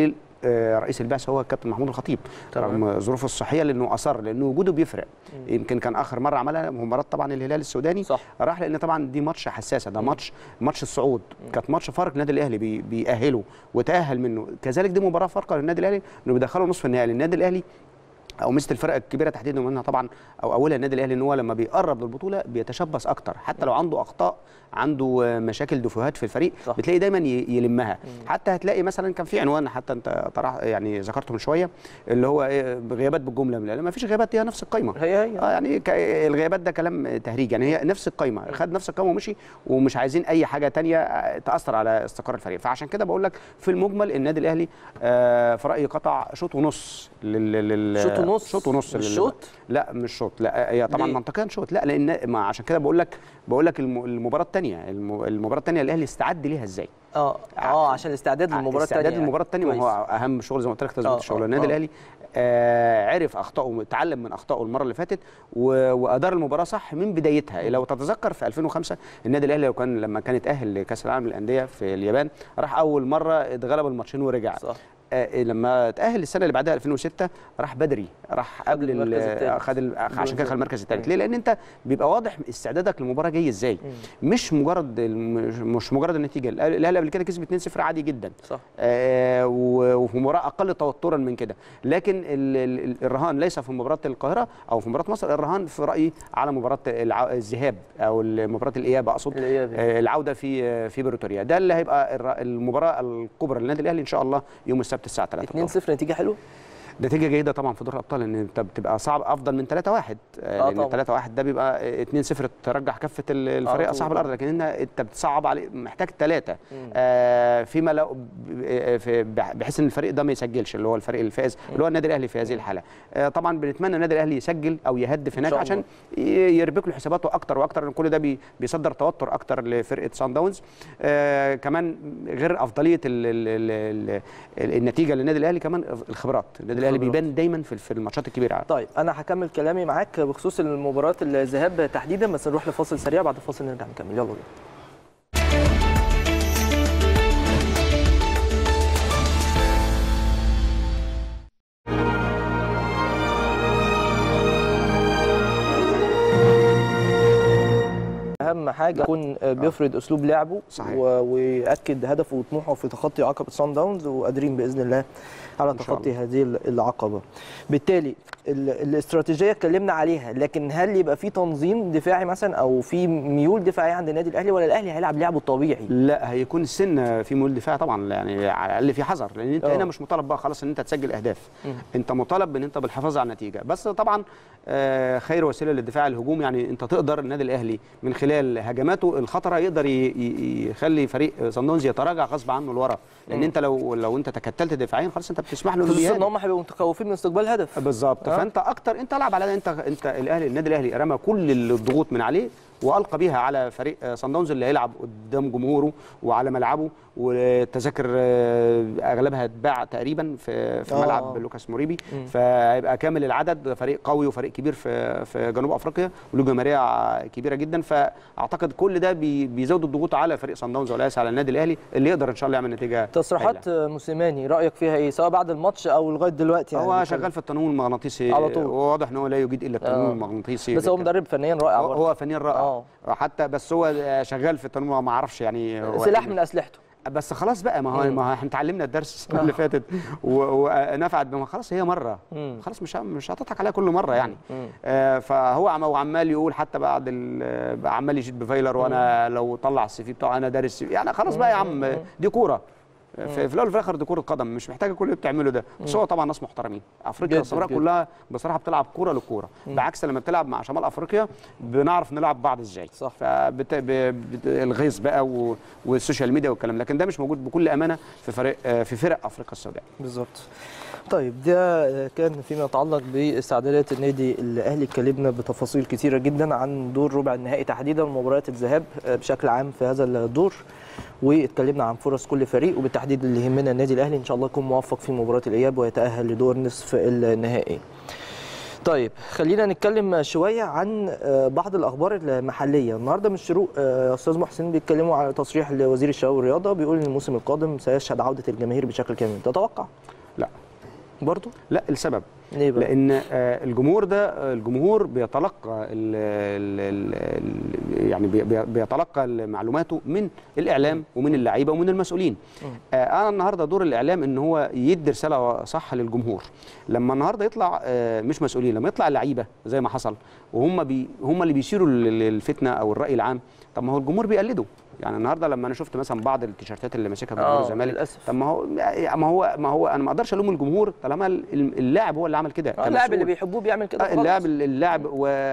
آه، رئيس البعثه هو الكابتن محمود الخطيب تمام. رغم ظروفه الصحيه لانه اصر لانه وجوده بيفرق يمكن كان اخر مره عملها مباراه طبعا الهلال السوداني صح. راح لان طبعا دي ماتش حساسه ده ماتش ماتش الصعود كانت ماتش فارق النادي الاهلي بي بيأهله وتأهل منه كذلك دي مباراه فارقه للنادي الاهلي انه بيدخله نصف النهائي النادي الاهلي او مثل الفرق الكبيره تحديدا ومنها طبعا او اولها النادي الاهلي ان هو لما بيقرب للبطوله بيتشبث اكتر حتى لو عنده اخطاء عنده آه، مشاكل دفوهات في الفريق صح. بتلاقي دايما ي- يلمها حتى هتلاقي مثلا كان في عنوان حتى انت طرح يعني ذكرته من شويه اللي هو إيه غيابات بالجمله لا ما فيش غيابات هي نفس القايمه هي هي اه يعني ك- الغيابات ده كلام تهريج يعني هي نفس القايمه خد نفس القايمه ومشي ومش عايزين اي حاجه تانية آه، تاثر على استقرار الفريق فعشان كده بقول لك في المجمل النادي الاهلي آه، في رايي قطع شوط ونص لل لل- شوط ونص؟ شوط ونص مش لل- شوط؟ لا مش شوط لا هي طبعا ليه؟ منطقيا شوط لا لان ما عشان كده بقول لك بقول لك الم- المباراه الثانيه المباراه الثانيه الاهلي استعد ليها ازاي اه اه عشان الاستعداد للمباراه الثانيه استعداد المباراه الثانيه ما هو اهم شغل زي ما قلت لك تظبيط آه، الشغل آه، النادي آه. الاهلي آه عرف اخطائه اتعلم من اخطائه المره اللي فاتت و- وادار المباراه صح من بدايتها لو تتذكر في 2005 النادي الاهلي لو كان لما كان اتاهل لكاس العالم للانديه في اليابان راح اول مره اتغلب الماتشين ورجع صح. آه لما اتاهل السنه اللي بعدها 2006 راح بدري راح قبل ال- المركز التالت. خد ال- عشان كده خد المركز الثالث ليه لان انت بيبقى واضح استعدادك للمباراه جاي ازاي مش مجرد الم- مش مجرد النتيجه الأهلي الاهلي قبل كده كسب 2-0 عادي جدا صح آه، و- وفي مباراه اقل توترا من كده لكن ال- ال- الرهان ليس في مباراه القاهره او في مباراه مصر الرهان في رايي على مباراه الع- الذهاب او مباراه الاياب اقصد الإياب. آه، العوده في في بريتوريا ده اللي هيبقى الر- المباراه الكبرى للنادي الاهلي ان شاء الله يوم السبت الساعه 3 2-0 نتيجه حلوه نتيجه جيده طبعا في دور الابطال ان انت بتبقى صعب افضل من 3 1 آه لان طبعاً. 3 1 ده بيبقى 2 0 ترجح كفه ال- الفريق طول. صاحب الارض لكن هنا انت بتصعب عليه محتاج ثلاثه آه فيما لو ب- ب- في- بحيث ان الفريق ده ما يسجلش اللي هو الفريق الفائز اللي هو النادي الاهلي في هذه الحاله آه طبعا بنتمنى النادي الاهلي يسجل او يهدف هناك شاء عشان ي- يربك له حساباته اكتر واكتر لان كل ده بي- بيصدر توتر اكتر لفرقه سان داونز آه كمان غير افضليه ال ال ال ال النتيجه للنادي الاهلي كمان الخبرات النادي الاهلي الخبرات. بيبان دايما في في الماتشات الكبيره طيب انا هكمل كلامي معاك بخصوص المباراه الذهاب تحديدا بس نروح لفاصل سريع بعد الفاصل نرجع نكمل يلا بينا اهم حاجه يكون بيفرض اسلوب لعبه صحيح. و- وياكد هدفه وطموحه في تخطي عقبه سان داونز وقادرين باذن الله على إن شاء تخطي هذه العقبه بالتالي ال- الاستراتيجيه اتكلمنا عليها لكن هل يبقى في تنظيم دفاعي مثلا او في ميول دفاعيه عند النادي الاهلي ولا الاهلي هيلعب لعبه الطبيعي لا هيكون السن في مول دفاع طبعا يعني على الاقل في حذر لان انت أوه. هنا مش مطالب بقى خلاص ان انت تسجل اهداف انت مطالب بان انت بالحفاظ على النتيجه بس طبعا آه، خير وسيله للدفاع الهجومي يعني انت تقدر النادي الاهلي من خلال هجماته الخطره يقدر ي- ي- يخلي فريق صن داونز يتراجع غصب عنه لورا لان انت لو لو انت تكتلت دفاعيا خلاص انت بتسمح له انه خصوصا ان بيهاجم. هم هيبقوا متخوفين من استقبال هدف بالظبط آه. فانت اكتر انت العب على ده انت انت الاهلي النادي الاهلي رمى كل الضغوط من عليه والقى بيها على فريق آه، صن داونز اللي هيلعب قدام جمهوره وعلى ملعبه والتذاكر آه، اغلبها اتباع تقريبا في في آه. ملعب لوكاس موريبي فهيبقى كامل العدد فريق قوي وفريق كبير في في جنوب افريقيا وله جماهيريه كبيره جدا فاعتقد كل ده بي- بيزود الضغوط على فريق صن داونز وليس على النادي الاهلي اللي يقدر ان شاء الله يعمل نتيجه تصريحات هايلة. موسيماني رايك فيها ايه سواء بعد الماتش او لغايه دلوقتي يعني هو شغال في التنويم المغناطيسي على طول. وواضح ان هو لا يجيد الا التنويم آه. المغناطيسي بس هو بالكلام. مدرب فنيا رائع هو, برضه. هو فنيا رائع آه. حتى بس هو شغال في التنويم ما اعرفش يعني هو سلاح إيه. من اسلحته بس خلاص بقى ما هو مم. ما هو احنا اتعلمنا الدرس السنه اللي فاتت و- ونفعت بما خلاص هي مره مم. خلاص مش مش هتضحك عليها كل مره يعني مم. آه فهو عم هو عمال يقول حتى بعد ال- عمال يشيد بفايلر وانا لو طلع السي في بتاعه انا دارس السي في يعني خلاص بقى يا عم دي كوره في في الاول وفي الاخر دي كره قدم مش محتاجه كل اللي بتعمله ده بس هو طبعا ناس محترمين افريقيا جداً، السمراء جداً. كلها بصراحه بتلعب كوره للكوره بعكس لما بتلعب مع شمال افريقيا بنعرف نلعب بعض ازاي صح. فبت... ب... بت... الغيظ بقى و... والسوشيال ميديا والكلام لكن ده مش موجود بكل امانه في فريق آه، في فرق افريقيا السوداء بالظبط طيب ده كان فيما يتعلق باستعدادات النادي الاهلي اتكلمنا بتفاصيل كتيره جدا عن دور ربع النهائي تحديدا ومباريات الذهاب بشكل عام في هذا الدور واتكلمنا عن فرص كل فريق وبالتحديد اللي يهمنا النادي الاهلي ان شاء الله يكون موفق في مباراه الاياب ويتاهل لدور نصف النهائي طيب خلينا نتكلم شويه عن آه، بعض الاخبار المحليه النهارده من الشروق آه، يا استاذ محسن بيتكلموا على تصريح لوزير الشباب والرياضه بيقول ان الموسم القادم سيشهد عوده الجماهير بشكل كامل تتوقع برضو لا السبب ليه بقى لان آه، الجمهور ده آه، الجمهور بيتلقى ال ال ال ال يعني بي- بي- بيتلقى معلوماته من الاعلام ومن اللعيبه ومن المسؤولين آه، انا النهارده دور الاعلام ان هو يدي رساله صح للجمهور لما النهارده يطلع آه، مش مسؤولين لما يطلع اللعيبه زي ما حصل وهم بي هم اللي بيثيروا ال- ال- الفتنه او الراي العام طب ما هو الجمهور بيقلده يعني النهارده لما انا شفت مثلا بعض التيشيرتات اللي ماسكها جمهور آه، الزمالك للأسف. طب ما هو ما هو ما هو انا ما اقدرش الوم الجمهور طالما ال- اللاعب هو اللي عمل كده آه، اللاعب كمسؤول. اللي بيحبوه بيعمل كده آه، خلاص. اللاعب اللاعب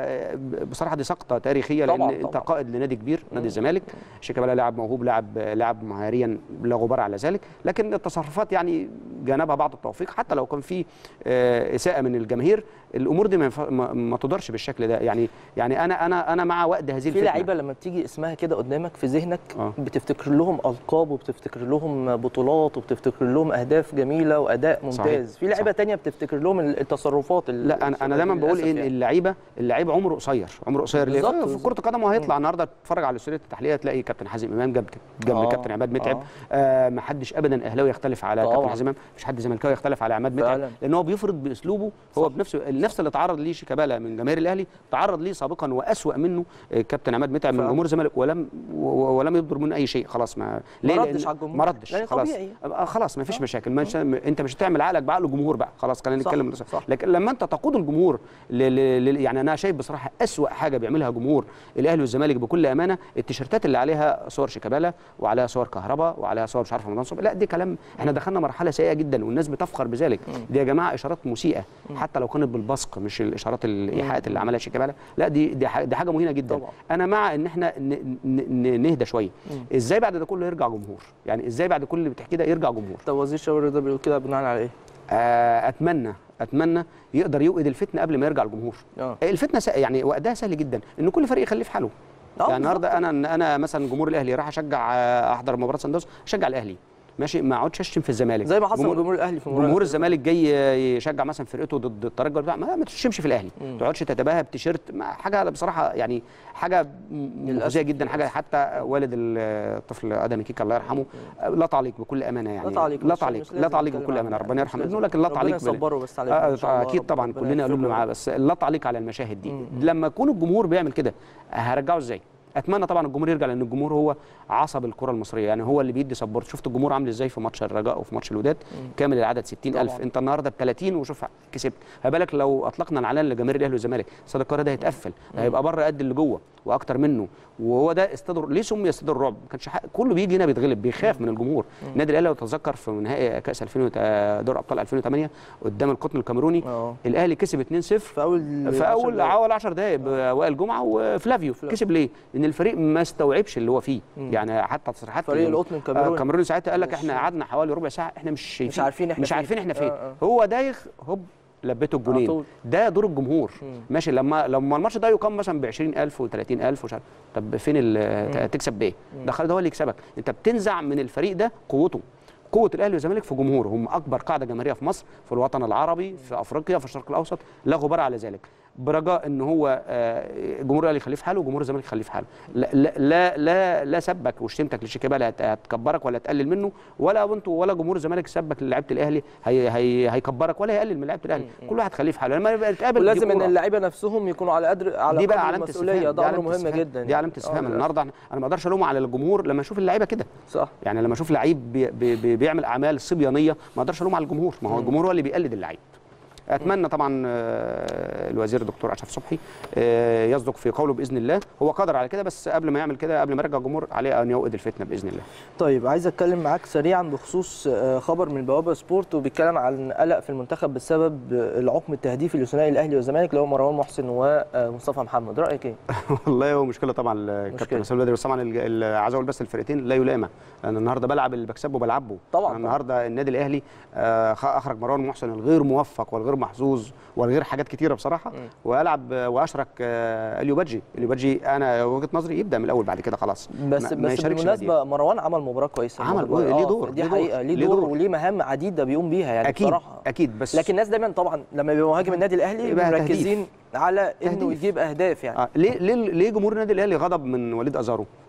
وبصراحه دي سقطه تاريخيه لان طبعاً، انت طبعاً. قائد لنادي كبير نادي الزمالك شيكابالا لاعب موهوب لاعب لاعب مهاريا لا غبار على ذلك لكن التصرفات يعني جانبها بعض التوفيق حتى لو كان في آه، اساءه من الجماهير الامور دي ما, ينفع- ما, ما تدارش بالشكل ده يعني يعني انا انا انا مع وقت هذه في الفتنه لعيبه لما بتيجي اسمها كده قدامك في ذهنك آه. بتفتكر لهم القاب وبتفتكر لهم بطولات وبتفتكر لهم اهداف جميله واداء ممتاز صحيح. في لعيبه صح. تانية بتفتكر لهم التصرفات ال- لا انا انا دايما بقول للأسف ايه إن يعني. اللعيبه اللعيب عمره قصير عمره قصير ليه بالظبط، في بالظبط. كره القدم وهيطلع النهارده تتفرج على استوديو التحليل تلاقي كابتن حازم امام جنب جنب آه، كابتن عماد متعب آه. آه ما حدش ابدا اهلاوي يختلف على طبعاً. كابتن حازم امام مفيش حد زملكاوي يختلف على عماد متعب فعلاً. لان هو بيفرض باسلوبه هو بنفسه النفس اللي تعرض ليه شيكابالا من جماهير الاهلي تعرض ليه سابقا واسوا منه آه، كابتن عماد متعب من فعلاً. جمهور الزمالك ولم و- و- ولم يصدر منه اي شيء خلاص ما ليه؟ ما لأن- ردش على الجمهور. ما ردش لأن خلاص طبيعي. آه، خلاص ما فيش مشاكل مش انت مش هتعمل عقلك بعقل الجمهور بقى خلاص خلينا صح، نتكلم صح. لكن لما انت تقود الجمهور ل... ل... ل... يعني انا شايف بصراحه اسوا حاجه بيعملها جمهور الاهلي والزمالك بكل امانه التيشيرتات اللي عليها صور شيكابالا وعليها صور كهرباء وعليها صور مش عارف رمضان صبحي لا دي كلام احنا دخلنا مرحله سيئه جدا والناس بتفخر بذلك دي يا جماعه اشارات مسيئه حتى لو كانت بالبصق مش الاشارات الايحاءات اللي عملها شيكابالا لا دي دي, ح... دي حاجه مهينه جدا طبعا. انا مع ان احنا ن... ن... ن- نهدى شويه ازاي بعد ده كله يرجع جمهور يعني ازاي بعد كل اللي بتحكيه ده يرجع جمهور طب وزير الشباب والرياضه بيقول كده بناء على ايه؟ آه، اتمنى اتمنى يقدر يوقد الفتنه قبل ما يرجع الجمهور اه الفتنه س... يعني وقتها سهل جدا ان كل فريق يخليه في حاله آه، يعني النهارده انا انا مثلا جمهور الاهلي راح اشجع آه، احضر مباراه سان داونز اشجع الاهلي ماشي ما اقعدش اشتم في الزمالك زي ما حصل جمهور- جمهور الاهلي في المباراة جمهور الأخيرة. الزمالك جاي يشجع مثلا فرقته ضد الترجي ولا بتاع ما, ما تشتمش في الاهلي ما تقعدش تتباهى بتيشيرت ما- حاجه بصراحه يعني حاجه مؤذيه جدا حاجه حتى والد الطفل ادم كيكا الله يرحمه لا تعليق بكل امانه يعني لا تعليق لا مش- تعليق مش لا لازم تعليق نتكلم بكل عنها امانه يعني، ربنا مش يرحم لازم. ابنه لكن لا ربنا تعليق بال- يصبره بس على آه، ابنه إن شاء الله، اكيد طبعا ربنا كلنا يغفر قلوبنا له. معاه بس لا تعليق على المشاهد دي لما يكون الجمهور بيعمل كده هرجعه ازاي اتمنى طبعا الجمهور يرجع لان الجمهور هو عصب الكره المصريه يعني هو اللي بيدي سبورت شفت الجمهور عامل ازاي في ماتش الرجاء وفي ماتش الوداد كامل العدد 60000 طبعاً. انت النهارده ب 30 وشوف كسبت بالك لو اطلقنا العلان لجماهير الاهلي والزمالك استاد القاهره ده هيتقفل هيبقى بره قد اللي جوه واكتر منه وهو ده استاد الر- ليه سمي استاد الرعب ما كانش حق... كله بيجي هنا بيتغلب بيخاف من الجمهور النادي الاهلي لو تتذكر في نهائي كاس 2000 وت- دوري ابطال 2008 قدام القطن الكاميروني اه الاهلي كسب 2-0 في اول في عشر اول دقايق. اول 10 دقائق وائل جمعه وفلافيو كسب ليه؟ لان الفريق ما استوعبش اللي هو فيه يعني حتى تصريحات فريق ال- القطن الكاميروني. آه، الكاميروني ساعتها قال لك مش- احنا قعدنا حوالي ربع ساعه احنا مش شايفين عارفين إحنا مش فين. عارفين احنا فين آه، آه. هو دايخ هوب لبته على الجونين طول. ده دور الجمهور ماشي لما لما الماتش ده يقام مثلا ب 20000 و30000 ومش عارف طب فين ال- تكسب بايه؟ ده خالد هو اللي يكسبك انت بتنزع من الفريق ده قوته قوة الأهلي والزمالك في جمهوره هم أكبر قاعدة جماهيرية في مصر في الوطن العربي في أفريقيا في الشرق الأوسط لا غبار على ذلك برجاء ان هو آه، جمهور الاهلي يخليه في حاله وجمهور الزمالك يخليه في حاله لا لا لا لا, لا سبك وشتمتك لشيكابالا هت- هتكبرك ولا تقلل منه ولا وانتوا ولا جمهور الزمالك سبك للاعيبه الاهلي هي هي هيكبرك ولا هيقلل من لعيبه الاهلي كل واحد خليه في حاله لما يبقى نتقابل دي ولازم ان كورة. اللعيبه نفسهم يكونوا على قدر على دي قدر بقى علامه المسؤوليه استفهام ده دي امر علامة مهم استفهام. جدا دي علامه يعني. استفهام آه، النهارده انا ما اقدرش الوم على الجمهور لما اشوف اللعيبه كده صح يعني لما اشوف لعيب بي بي بي بيعمل اعمال صبيانيه ما اقدرش الوم على الجمهور ما هو الجمهور هو اللي بيقلد اللعيب اتمنى طبعا آه، الوزير الدكتور اشرف صبحي آه، يصدق في قوله باذن الله هو قادر على كده بس قبل ما يعمل كده قبل ما يرجع الجمهور عليه ان يوقد الفتنه باذن الله طيب عايز اتكلم معاك سريعا بخصوص آه، خبر من بوابه سبورت وبيتكلم عن قلق في المنتخب بسبب آه، العقم التهديفي لثنائي الاهلي والزمالك اللي هو مروان محسن ومصطفى محمد رايك ايه؟ والله هو مشكله طبعا الكابتن مشكلة. حسام البدري بس طبعا الج- ال- عايز اقول بس الفرقتين لا يلامى انا النهارده بلعب اللي بكسبه بلعبه طبعاً، أنا النهارده النادي الاهلي آه، خ- اخرج مروان محسن الغير موفق والغير محظوظ والغير حاجات كتيره بصراحه والعب آه، واشرك آه، اليو بادجي اليو بادجي انا وجهه نظري يبدا من الاول بعد كده خلاص بس ما- ما بس يشاركش بالمناسبه مروان عمل مباراه كويسه عمل، المباراة- ليه آه، دور، دي ليه دور، حقيقه ليه ليه دور دور. وليه مهام عديده بيقوم بيها يعني اكيد بصراحه اكيد بس لكن الناس دايما طبعا لما بيبقى مهاجم النادي الاهلي يبقى مركزين على انه تهديف. يجيب اهداف يعني آه ليه ليه ليه جمهور النادي الاهلي غضب من وليد ازارو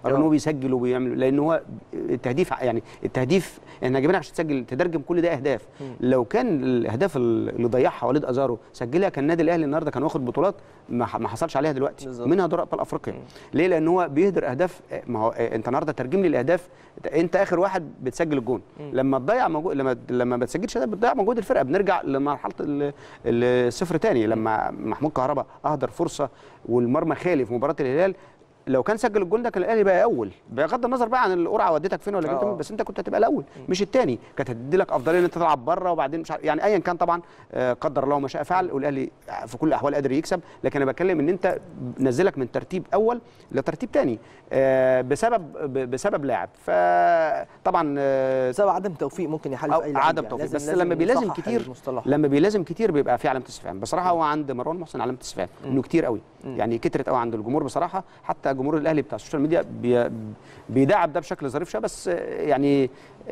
رغم ان هو بيسجل وبيعمل لان هو التهديف ع- يعني التهديف احنا جايبينك عشان تسجل تترجم كل ده اهداف لو كان الاهداف اللي ضيعها وليد ازارو سجلها كان النادي الاهلي النهارده كان واخد بطولات ما ح- ما حصلش عليها دلوقتي بالظبط. منها دوري ابطال افريقيا ليه لان هو بيهدر اهداف ما هو انت النهارده ترجم لي الاهداف انت اخر واحد بتسجل الجون لما تضيع مجهود لما لما ما بتسجلش ده بتضيع مجهود الفرقه بنرجع لمرحله ال- الصفر تاني لما محمود كهربا اهدر فرصه والمرمى خالي في مباراه الهلال لو كان سجل الجول ده كان الاهلي بقى اول بغض النظر بقى عن القرعه وديتك فين ولا جبت آه. مين بس انت كنت هتبقى الاول مش الثاني كانت هتدي لك افضليه ان انت تلعب بره وبعدين مش عارف يعني ايا كان طبعا آه، قدر الله ما شاء فعل والاهلي في كل الاحوال قادر يكسب لكن انا بتكلم ان انت نزلك من ترتيب اول لترتيب ثاني بسبب ب- بسبب لاعب فطبعا آه، بسبب عدم توفيق ممكن يحل أو في اي لعيب عدم يعني. توفيق لازم- بس لازم لما بيلازم نصحح كتير المصطلح. لما بيلازم كتير بيبقى في علامه استفهام بصراحه هو عند مروان محسن علامه استفهام انه كتير قوي يعني كترت قوي عند الجمهور بصراحه حتى جمهور الاهلي بتاع السوشيال ميديا بي بيدعم ده بشكل ظريف شويه بس آه، يعني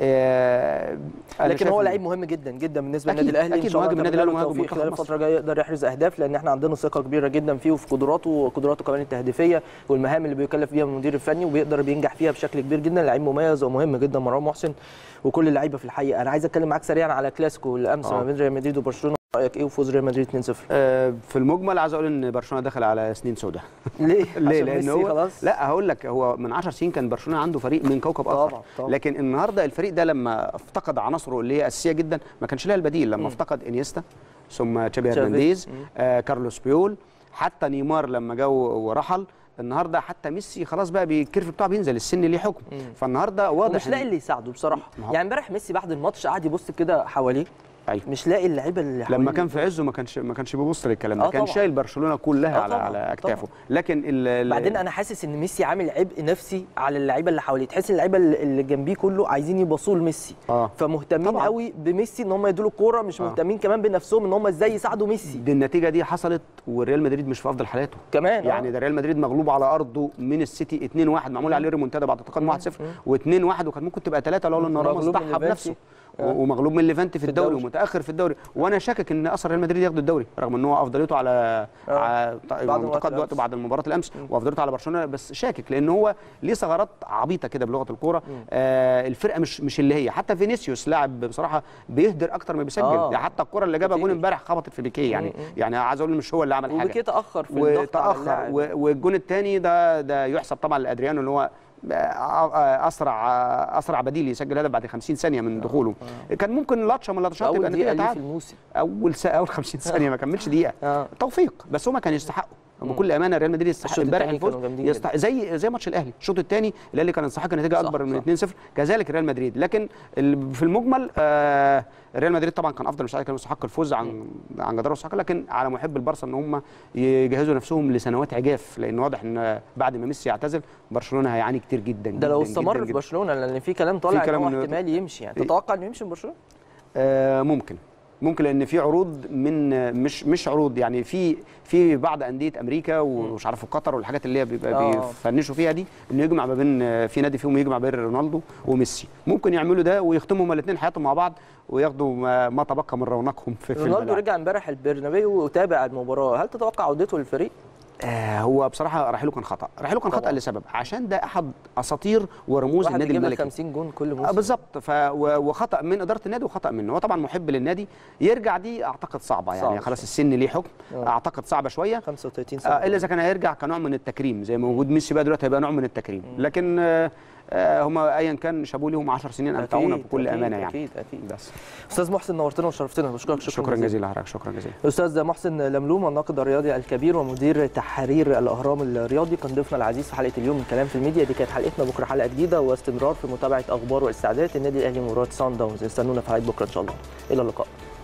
آه، أنا لكن شايف هو إن- لعيب مهم جدا جدا بالنسبه أكيد، للنادي الاهلي أكيد ان شاء الله مهاجم النادي نتمنى له الأهلي ومهاجم التوفيق خلال منتخب الفتره الجايه يقدر يحرز اهداف لان احنا عندنا ثقه كبيره جدا فيه وفي قدراته وقدراته كمان التهديفيه والمهام اللي بيكلف بيها المدير الفني وبيقدر بينجح فيها بشكل كبير جدا لعيب مميز ومهم جدا مروان محسن وكل اللعيبه في الحقيقه انا عايز اتكلم معاك سريعا على كلاسيكو الامس آه. ما بين ريال مدريد وبرشلونه رايك ايه وفوز ريال مدريد 2-0 آه، في المجمل عايز اقول ان برشلونه دخل على سنين سوداء ليه ليه عشان لان ميسي هو خلاص لا هقول لك هو من 10 سنين كان برشلونه عنده فريق من كوكب اخر طبعاً، طبعاً. لكن النهارده الفريق ده لما افتقد عناصره اللي هي اساسيه جدا ما كانش لها البديل لما افتقد انيستا ثم تشابي تشافي. هرنانديز مم. آه كارلوس بيول حتى نيمار لما جه ورحل النهارده حتى ميسي خلاص بقى بي- الكيرف بتاعه بينزل السن ليه حكم فالنهارده واضح مش لاقي إن- اللي يساعده بصراحه ما هو- يعني امبارح ميسي بعد الماتش قعد يبص كده حواليه أيوة. مش لاقي اللعيبه اللي حواليه لما كان في عزه ما كانش ما كانش بيبص للكلام ده آه كان طبعاً. شايل برشلونه كلها آه على طبعاً، على طبعاً. اكتافه لكن ال- ال- بعدين انا حاسس ان ميسي عامل عبء نفسي على اللعيبه اللي حواليه تحس ان اللعيبه اللي اللي جنبيه كله عايزين يبصوا لميسي آه. فمهتمين طبعاً. قوي بميسي ان هم يدوا له الكوره مش مهتمين كمان بنفسهم ان هم ازاي يساعدوا ميسي دي النتيجه دي حصلت والريال مدريد مش في افضل حالاته كمان يعني آه. ده ريال مدريد مغلوب على ارضه من السيتي 2-1 معمول عليه ريمونتادا بعد تقدم 1-0 و2-1 وكان ممكن تبقى 3 لولا ان راموس مغلوب من ضحى بنفسه ليفانتي. و- ومغلوب من ليفانتي في الدوري الدوري. ومتاخر في الدوري وانا شاكك ان اصلا ريال مدريد ياخد الدوري رغم ان هو افضليته على آه. على بعد بعد مباراة منتقد الأمس. وقته بعد المباراه الامس وافضليته على برشلونه بس شاكك لان هو ليه ثغرات عبيطه كده بلغه الكوره آه الفرقه مش مش اللي هي حتى فينيسيوس لاعب بصراحه بيهدر اكتر ما بيسجل آه. يعني حتى الكره اللي جابها كتير. جون امبارح خبطت في بيكيه يعني يعني عايز اقول مش هو اللي عمل حاجه وبيكيه تاخر في الضغط على وتاخر اللاعب. و- والجون الثاني ده ده يحسب طبعا لادريانو اللي هو اسرع اسرع بديل يسجل هدف بعد 50 ثانيه من دخوله كان ممكن لطشه من اللطشات اول تبقى دقيقه النتيجه ليه في تعادل الموسم اول ساعه اول 50 ثانيه ما كملش دقيقه آه. توفيق بس هما كانوا يستحقوا بكل امانه ريال مدريد يستحق الشوط امبارح التاني الفوز كانوا جامدين يستحق زي زي ماتش الاهلي الشوط الثاني الاهلي كان يستحق نتيجه صح، اكبر من صح. 2-0 كذلك ريال مدريد لكن ال- في المجمل آه ريال مدريد طبعا كان افضل مش عارف كان يستحق الفوز عن عن جدار ويستحق لكن على محب البارسا ان هم يجهزوا نفسهم لسنوات عجاف لان واضح ان بعد ما ميسي يعتزل برشلونه هيعاني كتير جدا ده لو جداً استمر جداً في جداً. برشلونه لان في كلام طالع في كلام ان هو إنه- احتمال يمشي يعني إيه. تتوقع انه يمشي من برشلونه آه ممكن ممكن لان في عروض من مش مش عروض يعني في في بعض انديه امريكا ومش عارف قطر والحاجات اللي هي بيبقى آه. بيفنشوا فيها دي انه يجمع ما بين آه، في نادي فيهم يجمع بين رونالدو وميسي ممكن يعملوا ده ويختموا هما الاثنين حياتهم مع بعض وياخدوا ما, ما تبقى من رونقهم في, في رونالدو الملاعب. رجع امبارح البرنابيو وتابع المباراه هل تتوقع عودته للفريق آه هو بصراحه رحيله كان خطا رحيله كان خطا طبعاً. لسبب عشان ده احد اساطير ورموز واحد النادي بيجيب لك الملكي 50 جون كل آه موسم بالظبط ف و- وخطا من اداره النادي وخطا منه هو طبعا محب للنادي يرجع دي اعتقد صعبه يعني صعب خلاص السن ليه حكم آه. اعتقد صعبه شويه 35 سنه آه الا اذا كان هيرجع كنوع من التكريم زي ما وجود ميسي بقى دلوقتي هيبقى نوع من التكريم لكن آه آه هم ايا كان شابوا لهم 10 سنين امتعونا أكيد، بكل أكيد، امانه يعني اكيد اكيد بس استاذ محسن نورتنا وشرفتنا بشكرك شكرا, شكرا جزيلا لحضرتك شكرا جزيلا الاستاذ محسن لملوم الناقد الرياضي الكبير ومدير تحرير الاهرام الرياضي كان ضيفنا العزيز في حلقه اليوم من كلام في الميديا دي كانت حلقتنا بكره حلقه جديده واستمرار في متابعه اخبار واستعدادات النادي الاهلي مباراه سان داونز استنونا في حلقه بكره ان شاء الله الى اللقاء